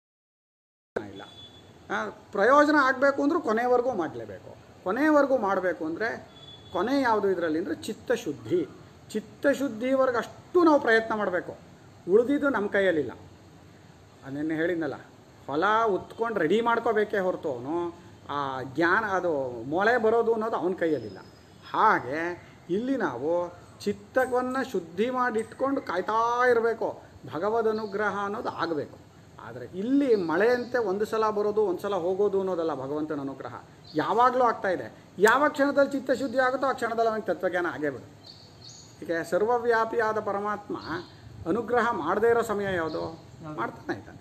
ಇಲ್ಲ ಆ, ಪ್ರಯೋಜನ ಆಗಬೇಕು ಅಂದರೂ ಕೊನೆವರೆಗೂ ಮಾಡಲೇಬೇಕು ಕೊನೆಯವರೆಗೂ ಮಾಡಬೇಕು ಅಂದರೆ ಕೊನೆ ಯಾವುದು ಇದರಲ್ಲಿ ಅಂದರೆ ಚಿತ್ತಶುದ್ಧಿ ಚಿತ್ತಶುದ್ಧಿವರೆಗೆ ಅಷ್ಟು ನಾವು ಪ್ರಯತ್ನ ಮಾಡಬೇಕು ಉಳಿದಿದ್ದು ನಮ್ಮ ಕೈಯಲ್ಲಿಲ್ಲ ಅದನ್ನೇ ಹೇಳಿದ್ನಲ್ಲ ಹೊಲ ಉತ್ಕೊಂಡು ರೆಡಿ ಮಾಡ್ಕೋಬೇಕೇ ಹೊರತು ಅವನು ಆ ಜ್ಞಾನ ಅದು ಮೊಳೆ ಬರೋದು ಅನ್ನೋದು ಅವನ ಕೈಯಲ್ಲಿಲ್ಲ ಹಾಗೆ ಇಲ್ಲಿ ನಾವು ಚಿತ್ತವನ್ನು ಶುದ್ಧಿ ಮಾಡಿಟ್ಕೊಂಡು ಕಾಯ್ತಾ ಇರಬೇಕು ಭಗವದ್ ಅನುಗ್ರಹ ಅನ್ನೋದು ಆಗಬೇಕು ಆದರೆ ಇಲ್ಲಿ ಮಳೆಯಂತೆ ಒಂದು ಸಲ ಬರೋದು ಒಂದು ಸಲ ಹೋಗೋದು ಅನ್ನೋದಲ್ಲ ಭಗವಂತನ ಅನುಗ್ರಹ ಯಾವಾಗಲೂ ಆಗ್ತಾ ಇದೆ ಯಾವ ಕ್ಷಣದಲ್ಲಿ ಚಿತ್ತಶುದ್ಧಿ ಆಗುತ್ತೋ ಆ ಕ್ಷಣದಲ್ಲಿ ಅವನಿಗೆ ತತ್ವಜ್ಞಾನ ಆಗೇ ಬಿಡು ಹೀಗೆ ಸರ್ವವ್ಯಾಪಿಯಾದ ಪರಮಾತ್ಮ ಅನುಗ್ರಹ ಮಾಡದೇ ಇರೋ ಸಮಯ ಯಾವುದು ಮಾಡ್ತಾನೆ ಇದ್ದಾನೆ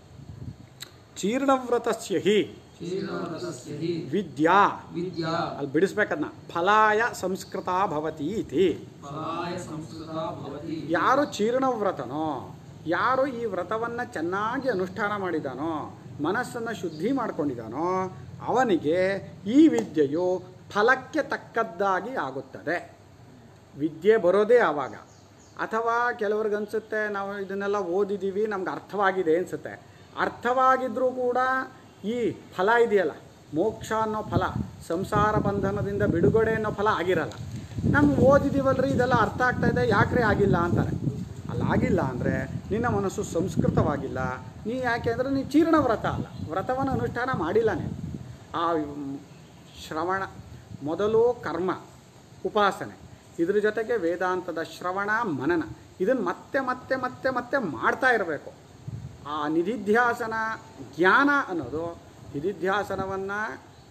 ಚೀರ್ಣವ್ರತಸ್ಯ ಹಿ ಕ್ಷೀಣವ್ರತಸ್ಯ ಹಿ ವಿದ್ಯಾ ವಿದ್ಯಾ ಅಲ್ಲಿ ಬಿಡಿಸ್ಬೇಕದನ್ನ ಫಲಾಯ ಸಂಸ್ಕೃತ ಭವತಿ ಇತಿ ಫಲಾಯ ಸಂಸ್ಕೃತ ಭವತಿ ಯಾರು ಚೀರ್ಣವ್ರತನೋ ಯಾರು ಈ ವ್ರತವನ್ನು ಚೆನ್ನಾಗಿ ಅನುಷ್ಠಾನ ಮಾಡಿದಾನೋ ಮನಸ್ಸನ್ನು ಶುದ್ಧಿ ಮಾಡ್ಕೊಂಡಿದ್ದಾನೋ ಅವನಿಗೆ ಈ ವಿದ್ಯೆಯು ಫಲಕ್ಕೆ ತಕ್ಕದ್ದಾಗಿ ಆಗುತ್ತದೆ ವಿದ್ಯೆ ಬರೋದೇ ಆವಾಗ ಅಥವಾ ಕೆಲವ್ರಿಗೆ ಅನಿಸುತ್ತೆ ನಾವು ಇದನ್ನೆಲ್ಲ ಓದಿದ್ದೀವಿ ನಮ್ಗೆ ಅರ್ಥವಾಗಿದೆ ಅನಿಸುತ್ತೆ ಅರ್ಥವಾಗಿದ್ದರೂ ಕೂಡ ಈ ಫಲ ಇದೆಯಲ್ಲ ಮೋಕ್ಷ ಅನ್ನೋ ಫಲ ಸಂಸಾರ ಬಂಧನದಿಂದ ಬಿಡುಗಡೆ ಅನ್ನೋ ಫಲ ಆಗಿರಲ್ಲ ನಮ್ಗೆ ಓದಿದ್ದೀವಲ್ರಿ ಇದೆಲ್ಲ ಅರ್ಥ ಆಗ್ತಾ ಇದೆ ಯಾಕ್ರೆ ಆಗಿಲ್ಲ ಅಂತಾರೆ ಅಲ್ಲಾಗಿಲ್ಲ ಅಂದರೆ ನಿನ್ನ ಮನಸ್ಸು ಸಂಸ್ಕೃತವಾಗಿಲ್ಲ ನೀ ಯಾಕೆ ಅಂದರೆ ನೀ ಚೀರ್ಣ ವ್ರತ ಅಲ್ಲ ವ್ರತವನ್ನು ಅನುಷ್ಠಾನ ಮಾಡಿಲ್ಲ ನೀನು ಆ ಮ್, ಶ್ರವಣ ಮೊದಲು ಕರ್ಮ ಉಪಾಸನೆ ಇದ್ರ ಜೊತೆಗೆ ವೇದಾಂತದ ಶ್ರವಣ ಮನನ ಇದನ್ನು ಮತ್ತೆ ಮತ್ತೆ ಮತ್ತೆ ಮತ್ತೆ ಮಾಡ್ತಾ ಇರಬೇಕು ಆ ನಿಧಿಧ್ಯಾಸನ ಜ್ಞಾನ ಅನ್ನೋದು ನಿಧಿಧ್ಯಾಸನವನ್ನು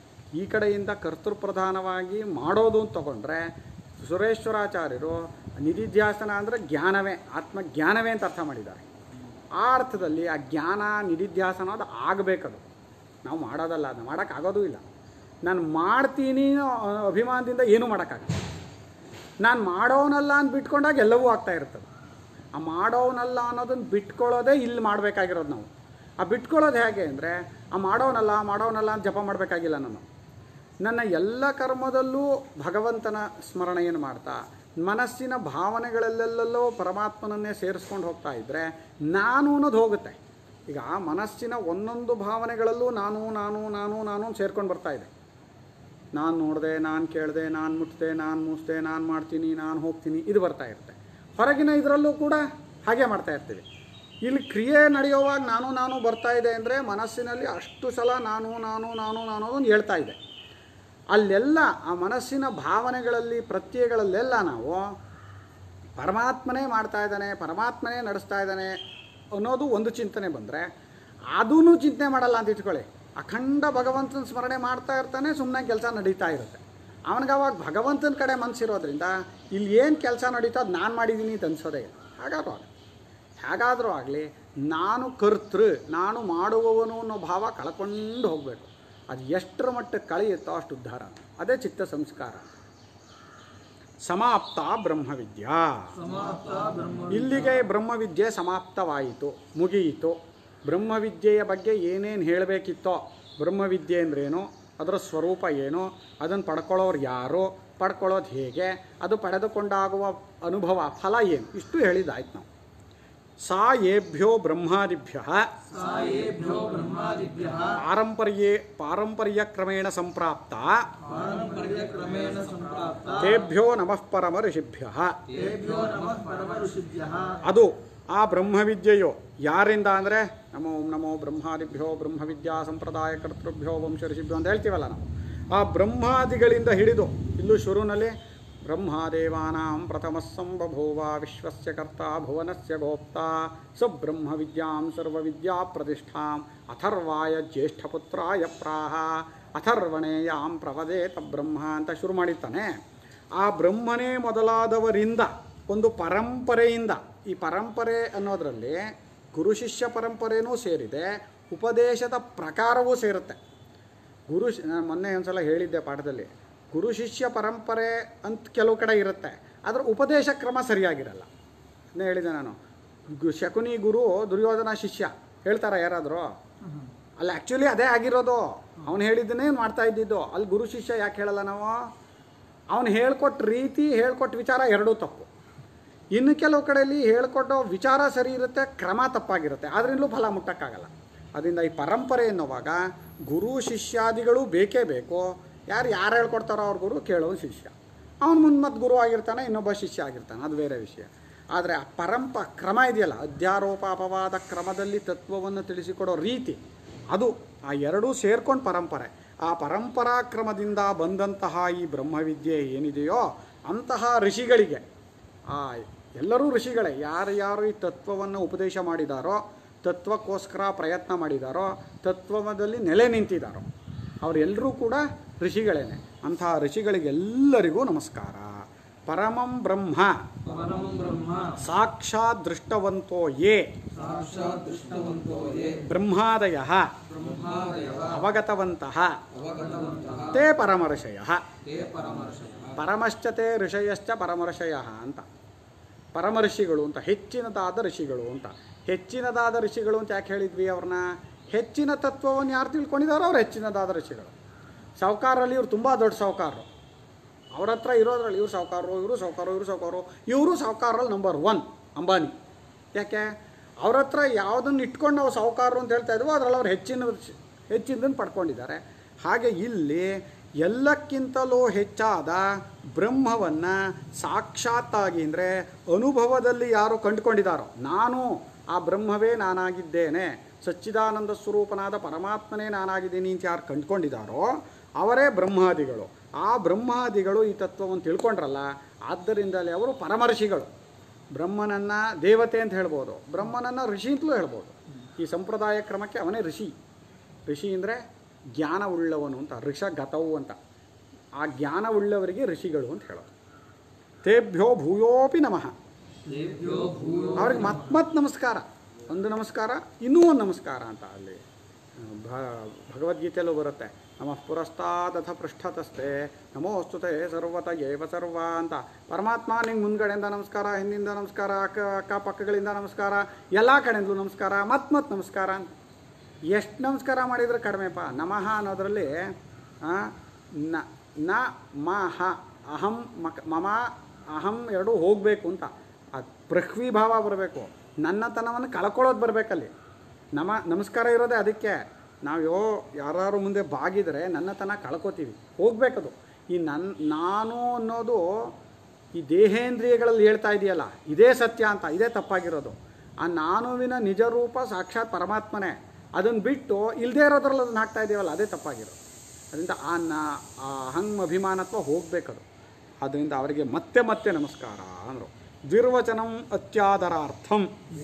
ಈ ಕಡೆಯಿಂದ ಕರ್ತೃಪ್ರಧಾನವಾಗಿ ಮಾಡೋದು ಅಂತ ತಗೊಂಡ್ರೆ ಸುರೇಶ್ವರಾಚಾರ್ಯರು ನಿಧಿಧ್ಯಾಸನ ಅಂದರೆ ಜ್ಞಾನವೇ ಆತ್ಮಜ್ಞಾನವೇ ಅಂತ ಅರ್ಥ ಮಾಡಿದ್ದಾರೆ ಆ ಅರ್ಥದಲ್ಲಿ ಆ ಜ್ಞಾನ ನಿಧಿಧ್ಯಾಸನ ಅದು ಆಗಬೇಕದು ನಾವು ಮಾಡೋದಲ್ಲ ಅದನ್ನ ಮಾಡೋಕ್ಕಾಗೋದೂ ಇಲ್ಲ ನಾನು ಮಾಡ್ತೀನಿ ಅನ್ನೋ ಅಭಿಮಾನದಿಂದ ಏನೂ ಮಾಡೋಕ್ಕಾಗಲ್ಲ ನಾನು ಮಾಡೋನಲ್ಲ ಅಂತ ಬಿಟ್ಕೊಂಡಾಗ ಎಲ್ಲವೂ ಆಗ್ತಾ ಇರ್ತದೆ ಆ ಮಾಡೋನಲ್ಲ ಅನ್ನೋದನ್ನು ಬಿಟ್ಕೊಳ್ಳೋದೇ ಇಲ್ಲಿ ಮಾಡಬೇಕಾಗಿರೋದು ನಾವು ಆ ಬಿಟ್ಕೊಳ್ಳೋದು ಹೇಗೆ ಅಂದರೆ ಆ ಮಾಡೋನಲ್ಲ ಮಾಡೋನಲ್ಲ ಅಂತ ಜಪ ಮಾಡಬೇಕಾಗಿಲ್ಲ ನಾನು ನನ್ನ ಎಲ್ಲ ಕರ್ಮದಲ್ಲೂ ಭಗವಂತನ ಸ್ಮರಣೆಯನ್ನು ಮಾಡ್ತಾ ಮನಸ್ಸಿನ ಭಾವನೆಗಳಲ್ಲೆಲ್ಲೋ ಪರಮಾತ್ಮನನ್ನೇ ಸೇರಿಸ್ಕೊಂಡು ಹೋಗ್ತಾ ಇದ್ದರೆ ನಾನು ಅನ್ನೋದು ಹೋಗುತ್ತೆ ಈಗ ಆ ಮನಸ್ಸಿನ ಒಂದೊಂದು ಭಾವನೆಗಳಲ್ಲೂ ನಾನು ನಾನು ನಾನು ನಾನು ಸೇರ್ಕೊಂಡು ಬರ್ತಾ ಇದೆ ನಾನು ನೋಡಿದೆ ನಾನು ಕೇಳಿದೆ ನಾನು ಮುಟ್ಟಿದೆ ನಾನು ಮೂಸಿದೆ ನಾನು ಮಾಡ್ತೀನಿ ನಾನು ಹೋಗ್ತೀನಿ ಇದು ಬರ್ತಾ ಇರುತ್ತೆ ಹೊರಗಿನ ಇದರಲ್ಲೂ ಕೂಡ ಹಾಗೆ ಮಾಡ್ತಾ ಇರ್ತೀವಿ ಇಲ್ಲಿ ಕ್ರಿಯೆ ನಡೆಯುವಾಗ ನಾನು ನಾನು ಬರ್ತಾ ಇದೆ ಅಂದರೆ ಮನಸ್ಸಿನಲ್ಲಿ ಅಷ್ಟು ಸಲ ನಾನು ನಾನು ನಾನು ನಾನು ಅದನ್ನು ಹೇಳ್ತಾ ಇದೆ ಅಲ್ಲೆಲ್ಲ ಆ ಮನಸ್ಸಿನ ಭಾವನೆಗಳಲ್ಲಿ ಪ್ರತ್ಯಯಗಳಲ್ಲೆಲ್ಲ ನಾವು ಪರಮಾತ್ಮನೇ ಮಾಡ್ತಾ ಇದ್ದಾನೆ ಪರಮಾತ್ಮನೇ ನಡೆಸ್ತಾ ಇದ್ದಾನೆ ಅನ್ನೋದು ಒಂದು ಚಿಂತನೆ ಬಂದರೆ ಅದೂ ಚಿಂತನೆ ಮಾಡಲ್ಲ ಅಂತ ಇಟ್ಕೊಳ್ಳಿ ಅಖಂಡ ಭಗವಂತನ ಸ್ಮರಣೆ ಮಾಡ್ತಾ ಇರ್ತಾನೆ ಸುಮ್ಮನೆ ಕೆಲಸ ನಡೀತಾ ಇರುತ್ತೆ ಅವನಿಗೆ ಅವಾಗ ಭಗವಂತನ ಕಡೆ ಮನಸ್ಸಿರೋದ್ರಿಂದ ಇಲ್ಲಿ ಏನು ಕೆಲಸ ನಡೀತೋ ಅದು ನಾನು ಮಾಡಿದ್ದೀನಿ ಅಂತ ಅನ್ಸೋದೇ ಇಲ್ಲ ಹಾಗಾದ್ರೂ ಆಗಲಿ ಹೇಗಾದರೂ ಆಗಲಿ ನಾನು ಕರ್ತೃ ನಾನು ಮಾಡುವವನು ಅನ್ನೋ ಭಾವ ಕಳ್ಕೊಂಡು ಹೋಗಬೇಕು ಅದು ಎಷ್ಟರ ಮಟ್ಟಕ್ಕೆ ಕಳೆಯುತ್ತೋ ಅಷ್ಟು ಉದ್ಧಾರ ಅದೇ ಚಿತ್ತ ಸಂಸ್ಕಾರ ಸಮಾಪ್ತ ಬ್ರಹ್ಮವಿದ್ಯಾ ಸಮಾಪ್ತ ಬ್ರಹ್ಮ ಇಲ್ಲಿಗೆ ಬ್ರಹ್ಮವಿದ್ಯೆ ಸಮಾಪ್ತವಾಯಿತು ಮುಗಿಯಿತು ಬ್ರಹ್ಮವಿದ್ಯೆಯ ಬಗ್ಗೆ ಏನೇನು ಹೇಳಬೇಕಿತ್ತೋ ಬ್ರಹ್ಮವಿದ್ಯೆ ಅಂದ್ರೇನು ಅದರ ಸ್ವರೂಪ ಏನು ಅದನ್ನು ಪಡ್ಕೊಳ್ಳೋರು ಯಾರು ಪಡ್ಕೊಳ್ಳೋದು ಹೇಗೆ ಅದು ಪಡೆದುಕೊಂಡಾಗುವ ಅನುಭವ ಫಲ ಏನು ಇಷ್ಟು ಹೇಳಿದ್ದಾಯ್ತು ನಾವು ಸಾ ಏಭ್ಯೋ ಬ್ರಹ್ಮಾದಿಭ್ಯ ಸಾಯೇಭ್ಯೋ ಬ್ರಹ್ಮಾದಿಭ್ಯ ಪಾರಂಪರ್ಯೇ ಪಾರಂಪರ್ಯಕ್ರಮೇಣ ಸಂಪ್ರಾಪ್ತ ಪಾರಂಪರ್ಯ ಕ್ರಮೇಣ ಸಂಪ್ರಾಪ್ತ ತೇಭ್ಯೋ ನಮಃ ಪರಮ ಋಷಿಭ್ಯ ತೇಭ್ಯೋ ನಮಃ ಪರಮ ಋಷಿಭ್ಯಃ ಅದು ಆ ಬ್ರಹ್ಮವಿದ್ಯೆಯು ಯಾರಿಂದ ಅಂದರೆ ನಮೋ ಓಂ ನಮೋ ಬ್ರಹ್ಮಾದಿಭ್ಯೋ ಬ್ರಹ್ಮವಿದ್ಯಾ ಸಂಪ್ರದಾಯ ಕರ್ತೃಭ್ಯೋ ವಂಶ ಋಷಿಭ್ಯೋ ಅಂತ ಹೇಳ್ತೀವಲ್ಲ ನಾವು ಆ ಬ್ರಹ್ಮಾದಿಗಳಿಂದ ಹಿಡಿದು ಇಲ್ಲೂ ಶುರುನಲ್ಲಿ ಬ್ರಹ್ಮಾದೇವಾನಾಂ ಪ್ರಥಮ ಸಂಬಭೂವ ವಿಶ್ವಸ್ಯ ಕರ್ತ ಭುವನಸ್ಯ ಗೋಪ್ತ ಸ ಬ್ರಹ್ಮವಿದ್ಯಾಂ ಸರ್ವವಿದ್ಯಾ ಪ್ರತಿಷ್ಠಾಂ ಅಥರ್ವಾಯ ಜ್ಯೇಷ್ಠಪುತ್ರಾಯ ಪ್ರಾಹ ಅಥರ್ವಣೇಯಾಂ ಪ್ರವದೇತ ಬ್ರಹ್ಮ ಅಂತ ಶುರು ಮಾಡಿರ್ತಾನೆ ಆ ಬ್ರಹ್ಮನೇ ಮೊದಲಾದವರಿಂದ ಒಂದು ಪರಂಪರೆಯಿಂದ ಈ ಪರಂಪರೆ ಅನ್ನೋದರಲ್ಲಿ ಗುರು ಶಿಷ್ಯ ಪರಂಪರೆನೂ ಸೇರಿದೆ ಉಪದೇಶದ ಪ್ರಕಾರವೂ ಸೇರುತ್ತೆ ಗುರು ಶಿ- ನಾನು ಮೊನ್ನೆ ಒಂದ್ಸಲ ಹೇಳಿದ್ದೆ ಪಾಠದಲ್ಲಿ ಗುರು ಶಿಷ್ಯ ಪರಂಪರೆ ಅಂತ ಕೆಲವು ಕಡೆ ಇರುತ್ತೆ ಅದರ ಉಪದೇಶ ಕ್ರಮ ಸರಿಯಾಗಿರಲ್ಲ ಅದನ್ನೇ ಹೇಳಿದೆ ನಾನು ಗು- ಶಕುನಿ ಗುರು ದುರ್ಯೋಧನ ಶಿಷ್ಯ ಹೇಳ್ತಾರ ಯಾರಾದರೂ ಅಲ್ಲಿ ಆ್ಯಕ್ಚುಲಿ ಅದೇ ಆಗಿರೋದು ಅವನು ಹೇಳಿದ್ದನ್ನೇ ಮಾಡ್ತಾ ಇದ್ದಿದ್ದು ಅಲ್ಲಿ ಗುರು ಶಿಷ್ಯ ಯಾಕೆ ಹೇಳಲ್ಲ ನಾವು ಅವನು ಹೇಳ್ಕೊಟ್ಟ ರೀತಿ ಹೇಳ್ಕೊಟ್ಟ ವಿಚಾರ ಎರಡೂ ತಪ್ಪು ಇನ್ನು ಕೆಲವು ಕಡೆಯಲ್ಲಿ ಹೇಳ್ಕೊಟ್ಟೋ ವಿಚಾರ ಸರಿ ಇರುತ್ತೆ ಕ್ರಮ ತಪ್ಪಾಗಿರುತ್ತೆ ಆದ್ರಿಂದಲೂ ಫಲ ಮುಟ್ಟಕ್ಕಾಗಲ್ಲ ಅದರಿಂದ ಈ ಪರಂಪರೆ ಎನ್ನುವಾಗ ಗುರು ಶಿಷ್ಯಾದಿಗಳು ಬೇಕೇ ಬೇಕು ಯಾರು ಯಾರು ಹೇಳ್ಕೊಡ್ತಾರೋ ಅವ್ರ ಗುರು ಕೇಳೋನು ಶಿಷ್ಯ ಅವನು ಮುಂದೆ ಮತ್ತೆ ಗುರು ಆಗಿರ್ತಾನೆ ಇನ್ನೊಬ್ಬ ಶಿಷ್ಯ ಆಗಿರ್ತಾನೆ ಅದು ಬೇರೆ ವಿಷಯ ಆದರೆ ಆ ಪರಂಪ ಕ್ರಮ ಇದೆಯಲ್ಲ ಅಧ್ಯಾರೋಪ ಅಪವಾದ ಕ್ರಮದಲ್ಲಿ ತತ್ವವನ್ನು ತಿಳಿಸಿಕೊಡೋ ರೀತಿ ಅದು ಆ ಎರಡೂ ಸೇರ್ಕೊಂಡು ಪರಂಪರೆ ಆ ಪರಂಪರಾ ಕ್ರಮದಿಂದ ಬಂದಂತಹ ಈ ಬ್ರಹ್ಮವಿದ್ಯೆ ಏನಿದೆಯೋ ಅಂತಹ ಋಷಿಗಳಿಗೆ ಆ ಎಲ್ಲರೂ ಋಷಿಗಳೇ ಯಾರು ಯಾರು ಈ ತತ್ವವನ್ನು ಉಪದೇಶ ಮಾಡಿದಾರೋ ತತ್ವಕ್ಕೋಸ್ಕರ ಪ್ರಯತ್ನ ಮಾಡಿದಾರೋ ತತ್ವದಲ್ಲಿ ನೆಲೆ ನಿಂತಿದ್ದಾರೋ ಅವರೆಲ್ಲರೂ ಕೂಡ ಋಷಿಗಳೇನೆ ಅಂತಹ ಋಷಿಗಳಿಗೆಲ್ಲರಿಗೂ ನಮಸ್ಕಾರ ಪರಮಂ ಬ್ರಹ್ಮ ಪರಮಂ ಬ್ರಹ್ಮ ಸಾಕ್ಷಾತ್ ದೃಷ್ಟವಂತೋ ಯೇ ಸಾಕ್ಷಾತ್ ದೃಷ್ಟವಂತೋ ಯೇ ಬ್ರಹ್ಮಾದಯ ಬ್ರಹ್ಮಾದಯವ ಅವಗತವಂತಹ ಅವಗತವಂತಹ ತೇ ಪರಮಋಷಯ ತೇ ಪರಮರ್ಷಯ ಪರಮಶ್ಚತೆ ಋಷಯಶ್ಚ ಪರಮಋಷಯ ಅಂತ ಪರಮಋಷಿಗಳು ಅಂತ ಹೆಚ್ಚಿನದಾದ ಋಷಿಗಳು ಅಂತ ಹೆಚ್ಚಿನದಾದ ಋಷಿಗಳು ಅಂತ ಯಾಕೆ ಹೇಳಿದ್ವಿ ಅವ್ರನ್ನ ಹೆಚ್ಚಿನ ತತ್ವವನ್ನು ಯಾರು ತಿಳ್ಕೊಂಡಿದಾರೋ ಅವ್ರು ಹೆಚ್ಚಿನದಾದ ಋಷಿಗಳು ಸಾವುಕಾರಲ್ಲಿ ಇವ್ರು ತುಂಬ ದೊಡ್ಡ ಸಾವುಕಾರರು ಅವ್ರ ಹತ್ರ ಇರೋದ್ರಲ್ಲಿ ಇವ್ರು ಸಾವುಕಾರರು ಇವರು ಸಾವುಕಾರರು ಇವರು ಸಾವುಕಾರರು ಇವರು ಸಾವುಕಾರಲ್ಲಿ ನಂಬರ್ ಒನ್ ಅಂಬಾನಿ ಯಾಕೆ ಅವ್ರ ಹತ್ರ ಯಾವುದನ್ನು ಇಟ್ಕೊಂಡು ನಾವು ಸಾವುಕಾರರು ಅಂತ ಹೇಳ್ತಾ ಇದ್ವೋ ಅದರಲ್ಲಿ ಅವ್ರು ಹೆಚ್ಚಿನ ಹೆಚ್ಚಿನದನ್ನು ಪಡ್ಕೊಂಡಿದ್ದಾರೆ ಹಾಗೆ ಇಲ್ಲಿ ಎಲ್ಲಕ್ಕಿಂತಲೂ ಹೆಚ್ಚಾದ ಬ್ರಹ್ಮವನ್ನು ಸಾಕ್ಷಾತ್ತಾಗಿ ಅಂದರೆ ಅನುಭವದಲ್ಲಿ ಯಾರು ಕಂಡುಕೊಂಡಿದ್ದಾರೋ ನಾನು ಆ ಬ್ರಹ್ಮವೇ ನಾನಾಗಿದ್ದೇನೆ ಸಚ್ಚಿದಾನಂದ ಸ್ವರೂಪನಾದ ಪರಮಾತ್ಮನೇ ನಾನಾಗಿದ್ದೀನಿ ಅಂತ ಯಾರು ಕಂಡುಕೊಂಡಿದ್ದಾರೋ ಅವರೇ ಬ್ರಹ್ಮಾದಿಗಳು ಆ ಬ್ರಹ್ಮಾದಿಗಳು ಈ ತತ್ವವನ್ನು ತಿಳ್ಕೊಂಡ್ರಲ್ಲ ಆದ್ದರಿಂದಲೇ ಅವರು ಪರಮರ್ಷಿಗಳು ಬ್ರಹ್ಮನನ್ನು ದೇವತೆ ಅಂತ ಹೇಳ್ಬೋದು ಬ್ರಹ್ಮನನ್ನು ಋಷಿ ಅಂತಲೂ ಹೇಳ್ಬೋದು ಈ ಸಂಪ್ರದಾಯ ಕ್ರಮಕ್ಕೆ ಅವನೇ ಋಷಿ ಋಷಿ ಅಂದರೆ ಜ್ಞಾನವುಳ್ಳವನು ಅಂತ ಋಷಗತವು ಅಂತ ಆ ಜ್ಞಾನವುಳ್ಳವರಿಗೆ ಋಷಿಗಳು ಅಂತ ಹೇಳೋದು ತೇಭ್ಯೋ ಭೂಯೋಪಿ ನಮಃ ದೇವ್ಯೋ ಭೂಯೋ ಅವ್ರಿಗೆ ಮತ್ ಮತ್ ನಮಸ್ಕಾರ ಒಂದು ನಮಸ್ಕಾರ ಇನ್ನೂ ಒಂದು ನಮಸ್ಕಾರ ಅಂತ ಅಲ್ಲಿ ಭ ಭಗವದ್ಗೀತೆಯಲ್ಲೂ ಬರುತ್ತೆ ನಮಃ ಪುರಸ್ತಾದಥ ಪೃಷ್ಠತಸ್ತೆ ನಮೋಸ್ತುತೆ ಸರ್ವತ ಏವ ಸರ್ವ ಅಂತ ಪರಮಾತ್ಮ ನಿಂಗೆ ಮುಂದ್ಗಡೆಯಿಂದ ನಮಸ್ಕಾರ ಹಿಂದಿಂದ ನಮಸ್ಕಾರ ಅಕ್ಕ ಅಕ್ಕ ಪಕ್ಕಗಳಿಂದ ನಮಸ್ಕಾರ ಎಲ್ಲ ಕಡೆಯಿಂದಲೂ ನಮಸ್ಕಾರ ಮತ್ ಮತ್ ನಮಸ್ಕಾರ ಅಂತ ಎಷ್ಟು ನಮಸ್ಕಾರ ಮಾಡಿದರೆ ಕಡಿಮೆಪ್ಪ ನಮಃ ಅನ್ನೋದರಲ್ಲಿ ಆ, ನ ನ ಮಹ ಅಹಂ ಮಕ ಮಮ ಅಹಂ ಎರಡೂ ಹೋಗಬೇಕು ಅಂತ ಆ ಪೃಥ್ವಿ ಭಾವ ಬರಬೇಕು ನನ್ನತನವನ್ನು ಕಳ್ಕೊಳ್ಳೋದು ಬರಬೇಕಲ್ಲಿ ನಮ ನಮಸ್ಕಾರ ಇರೋದೇ ಅದಕ್ಕೆ ನಾವು ಯೋ ಯಾರು ಮುಂದೆ ಬಾಗಿದರೆ ನನ್ನತನ ಕಳ್ಕೊತೀವಿ ಹೋಗ್ಬೇಕದು ಈ ನನ್ನ ನಾನು ಅನ್ನೋದು ಈ ದೇಹೇಂದ್ರಿಯಗಳಲ್ಲಿ ಹೇಳ್ತಾ ಇದೆಯಲ್ಲ ಇದೇ ಸತ್ಯ ಅಂತ ಇದೇ ತಪ್ಪಾಗಿರೋದು ಆ ನಾನುವಿನ ನಿಜ ರೂಪ ಸಾಕ್ಷಾತ್ ಪರಮಾತ್ಮನೇ ಅದನ್ನು ಬಿಟ್ಟು ಇಲ್ಲದೇ ಇರೋದ್ರಲ್ಲಿ ಅದನ್ನು ಹಾಕ್ತಾ ಇದೆಯಲ್ಲ ಅದೇ ತಪ್ಪಾಗಿರೋದು ಅದರಿಂದ ಆ ನಾ ಆ ಅಹಂ ಅಭಿಮಾನತ್ವ ಹೋಗಬೇಕದು ಅದರಿಂದ ಅವರಿಗೆ ಮತ್ತೆ ಮತ್ತೆ ನಮಸ್ಕಾರ ಅಂದರು ದ್ವಿರ್ವಚನಂ ಅತ್ಯಾದರಾರ್ಥಂ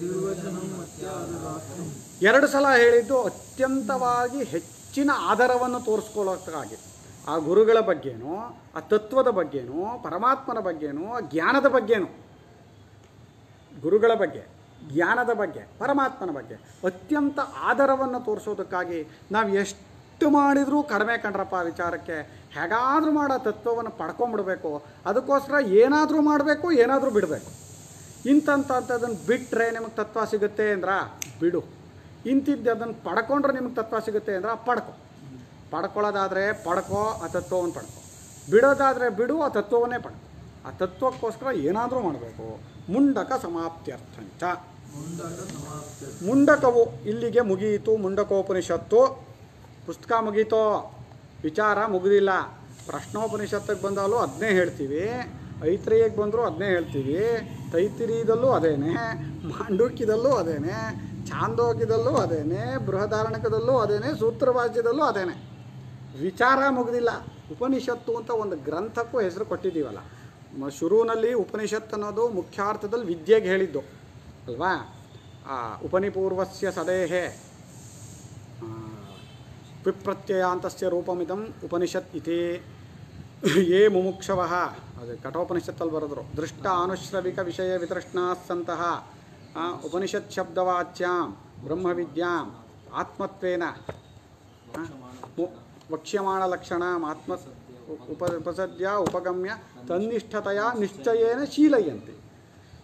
ಎರಡು ಸಲ ಹೇಳಿದ್ದು ಅತ್ಯಂತವಾಗಿ ಹೆಚ್ಚಿನ ಆಧಾರವನ್ನು ತೋರಿಸ್ಕೊಳ್ಳೋಕ್ಕಾಗಿ ಆ ಗುರುಗಳ ಬಗ್ಗೆನೂ ಆ ತತ್ವದ ಬಗ್ಗೆನೂ ಪರಮಾತ್ಮನ ಬಗ್ಗೆನೂ ಆ ಜ್ಞಾನದ ಬಗ್ಗೆನೂ ಗುರುಗಳ ಬಗ್ಗೆ ಜ್ಞಾನದ ಬಗ್ಗೆ ಪರಮಾತ್ಮನ ಬಗ್ಗೆ ಅತ್ಯಂತ ಆದರವನ್ನು ತೋರಿಸೋದಕ್ಕಾಗಿ ನಾವು ಎಷ್ಟು ಮಾಡಿದರೂ ಕಡಿಮೆ ಕಂಡ್ರಪ್ಪ ಆ ವಿಚಾರಕ್ಕೆ ಹೇಗಾದರೂ ಮಾಡೋ ತತ್ವವನ್ನು ಪಡ್ಕೊಂಬಿಡ್ಬೇಕು ಅದಕ್ಕೋಸ್ಕರ ಏನಾದರೂ ಮಾಡಬೇಕು ಏನಾದರೂ ಬಿಡಬೇಕು ಇಂಥಂಥದ್ದನ್ನು ಬಿಟ್ಟರೆ ನಿಮಗೆ ತತ್ವ ಸಿಗುತ್ತೆ ಅಂದ್ರ ಬಿಡು ಇಂತಿದ್ದು ಅದನ್ನು ಪಡ್ಕೊಂಡ್ರೆ ನಿಮಗೆ ತತ್ವ ಸಿಗುತ್ತೆ ಅಂದ್ರೆ ಪಡ್ಕೊ ಪಡ್ಕೊಳ್ಳೋದಾದರೆ ಪಡ್ಕೋ ಆ ತತ್ವವನ್ನು ಪಡ್ಕೊ ಬಿಡೋದಾದರೆ ಬಿಡು ಆ ತತ್ವವನ್ನೇ ಪಡ್ಕೊ ಆ ತತ್ವಕ್ಕೋಸ್ಕರ ಏನಾದರೂ ಮಾಡಬೇಕು ಮುಂಡಕ ಸಮಾಪ್ತ್ಯರ್ಥಂಚ ಮುಂದಕ ಸಮಾಪ್ತಿ ಮುಂಡಕವು ಇಲ್ಲಿಗೆ ಮುಗಿಯಿತು ಮುಂಡಕೋಪನಿಷತ್ತು ಪುಸ್ತಕ ಮುಗೀತೋ ವಿಚಾರ ಮುಗಿದಿಲ್ಲ ಪ್ರಶ್ನೋಪನಿಷತ್ತಿಗೆ ಬಂದಾಲು ಅದನ್ನೇ ಹೇಳ್ತೀವಿ ಐತ್ರೇಯಕ್ಕೆ ಬಂದರೂ ಅದನ್ನೇ ಹೇಳ್ತೀವಿ ತೈತಿರಿದಲ್ಲೂ ಅದೇನೆ ಮಾಂಡುಕ್ಯದಲ್ಲೂ ಅದೇನೆ ಚಾಂದೋಕ್ಯದಲ್ಲೂ ಅದೇನೆ ಬೃಹದಾರಣಕದಲ್ಲೂ ಅದೇನೆ ಸೂತ್ರವಾಚ್ಯದಲ್ಲೂ ಅದೇನೆ ವಿಚಾರ ಮುಗಿದಿಲ್ಲ ಉಪನಿಷತ್ತು ಅಂತ ಒಂದು ಗ್ರಂಥಕ್ಕೂ ಹೆಸರು ಕೊಟ್ಟಿದ್ದೀವಲ್ಲ ಮ ಶುರುವಿನಲ್ಲಿ ಉಪನಿಷತ್ ಅನ್ನೋದು ಮುಖ್ಯಾರ್ಥದಲ್ಲಿ ವಿದ್ಯೆಗೆ ಹೇಳಿದ್ದು ಅಲ್ವಾ ಆ ಉಪನಿಪೂರ್ವಸ್ಯ ಸದೇಹೆ ಆ, ವಿಪ್ರತ್ಯಯಾಂತಸ್ಯ ರೂಪಮಿದಂ ಉಪನಿಷತ್ ಇತಿ ಯೇ ಮುಮುಕ್ಷವಃ ಅದು ಕಠೋಪನಿಷತ್ತಲ್ಲಿ ಬರೆದ್ರು ದೃಷ್ಟ ಅನುಶ್ರವಿಕ ವಿಷಯ ವಿತೃಷ್ಣಾಸ್ಸಂತಹ ಆ, ಉಪನಿಷತ್ ಶಬ್ದವಾಚ್ಯಾಂ ಬ್ರಹ್ಮವಿದ್ಯಾಂ ಆತ್ಮತ್ವೇನ ಆ, ಮು- ವಕ್ಷ್ಯಮಾಣ ಲಕ್ಷಣ ಆತ್ಮ ಉಪ ಉಪಸದ್ಯ ಉಪಗಮ್ಯ ತನ್ನಿಷ್ಠತೆಯ ನಿಶ್ಚಯೇನ ಶೀಲಯಂತೆ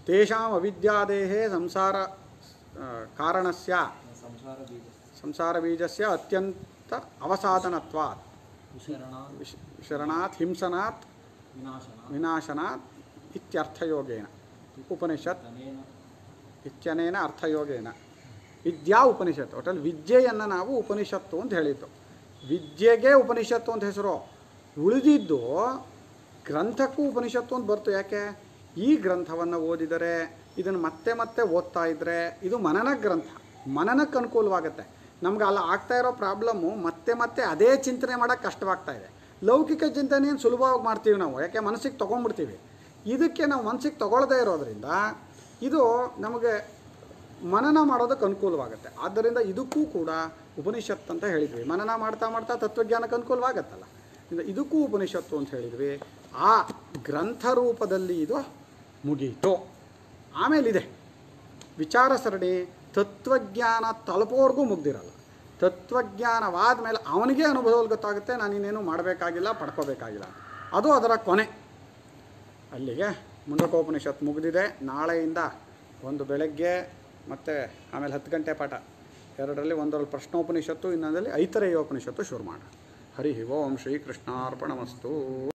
ತೇಷಾಂ ಅವಿದ್ಯಾದೇಹ ಸಂಸಾರ ಆ, ಕಾರಣಸ್ಯ ಸಂಸಾರ ಬೀಜ ಸಂಸಾರ ಬೀಜಸ್ಯ ಅತ್ಯಂತ ಅವಸಾಧನತ್ವಾತ್ ವಿಶರಣ ವಿಶ್ ಶರಣಾತ್ ಹಿಂಸನಾತ್ ವಿನಾಶನ ವಿನಾಶನಾತ್ ಇತ್ಯರ್ಥಯೋಗೇನ ಉಪನಿಷತ್ ಧನೇನ ಇತ್ಯನೇನ ಅರ್ಥಯೋಗೇನ ವಿದ್ಯಾ ಉಪನಿಷತ್ತು ಒಟ್ಟಲ್ಲಿ ವಿದ್ಯೆಯನ್ನು ನಾವು ಉಪನಿಷತ್ತು ಅಂತ ಹೇಳಿದ್ದು ವಿದ್ಯೆಗೆ ಉಪನಿಷತ್ತು ಅಂತ ಹೆಸರು ಉಳಿದಿದ್ದು ಗ್ರಂಥಕ್ಕೂ ಉಪನಿಷತ್ತು ಅಂತ ಬರ್ತು ಯಾಕೆ ಈ ಗ್ರಂಥವನ್ನು ಓದಿದರೆ ಇದನ್ನು ಮತ್ತೆ ಮತ್ತೆ ಓದ್ತಾ ಇದ್ದರೆ ಇದು ಮನನ ಗ್ರಂಥ ಮನನಕ್ಕೆ ಅನುಕೂಲವಾಗುತ್ತೆ ನಮ್ಗೆ ಅಲ್ಲ ಆಗ್ತಾ ಇರೋ ಪ್ರಾಬ್ಲಮ್ಮು ಮತ್ತೆ ಮತ್ತೆ ಅದೇ ಚಿಂತನೆ ಮಾಡೋಕ್ಕೆ ಕಷ್ಟವಾಗ್ತಾ ಇದೆ ಲೌಕಿಕ ಚಿಂತನೆಯನ್ನು ಸುಲಭವಾಗಿ ಮಾಡ್ತೀವಿ ನಾವು ಯಾಕೆ ಮನಸ್ಸಿಗೆ ತೊಗೊಂಡ್ಬಿಡ್ತೀವಿ ಇದಕ್ಕೆ ನಾವು ಮನಸ್ಸಿಗೆ ತಗೊಳ್ಳದೇ ಇರೋದ್ರಿಂದ ಇದು ನಮಗೆ ಮನನ ಮಾಡೋದಕ್ಕೆ ಅನುಕೂಲವಾಗುತ್ತೆ ಆದ್ದರಿಂದ ಇದಕ್ಕೂ ಕೂಡ ಉಪನಿಷತ್ ಅಂತ ಹೇಳಿದ್ವಿ ಮನನ ಮಾಡ್ತಾ ಮಾಡ್ತಾ ತತ್ವಜ್ಞಾನಕ್ಕೆ ಅನುಕೂಲವಾಗತ್ತಲ್ಲ ಇಂದ ಇದಕ್ಕೂ ಉಪನಿಷತ್ತು ಅಂತ ಹೇಳಿದ್ವಿ ಆ ಗ್ರಂಥ ರೂಪದಲ್ಲಿ ಇದು ಮುಗೀತು ಆಮೇಲಿದೆ ವಿಚಾರ ಸರಣಿ ತತ್ವಜ್ಞಾನ ತಲುಪೋರ್ಗೂ ಮುಗ್ದಿರಲ್ಲ ತತ್ವಜ್ಞಾನವಾದ ಮೇಲೆ ಅವನಿಗೆ ಅನುಭವದಲ್ಲಿ ಗೊತ್ತಾಗುತ್ತೆ ನಾನು ಇನ್ನೇನು ಮಾಡಬೇಕಾಗಿಲ್ಲ ಪಡ್ಕೋಬೇಕಾಗಿಲ್ಲ ಅದು ಅದರ ಕೊನೆ ಅಲ್ಲಿಗೆ ಮುಂಡಕೋಪನಿಷತ್ ಮುಗಿದಿದೆ ನಾಳೆಯಿಂದ ಒಂದು ಬೆಳಗ್ಗೆ ಮತ್ತು ಆಮೇಲೆ ಹತ್ತು ಗಂಟೆ ಪಾಠ ಎರಡರಲ್ಲಿ ಒಂದರಲ್ಲಿ ಪ್ರಶ್ನೋಪನಿಷತ್ತು ಇನ್ನೊಂದರಲ್ಲಿ ಐತರೇಯೋಪನಿಷತ್ತು ಶುರು ಮಾಡೋಣ ಹರಿ ಓಂ ಶ್ರೀಕೃಷ್ಣಾರ್ಪಣಮಸ್ತು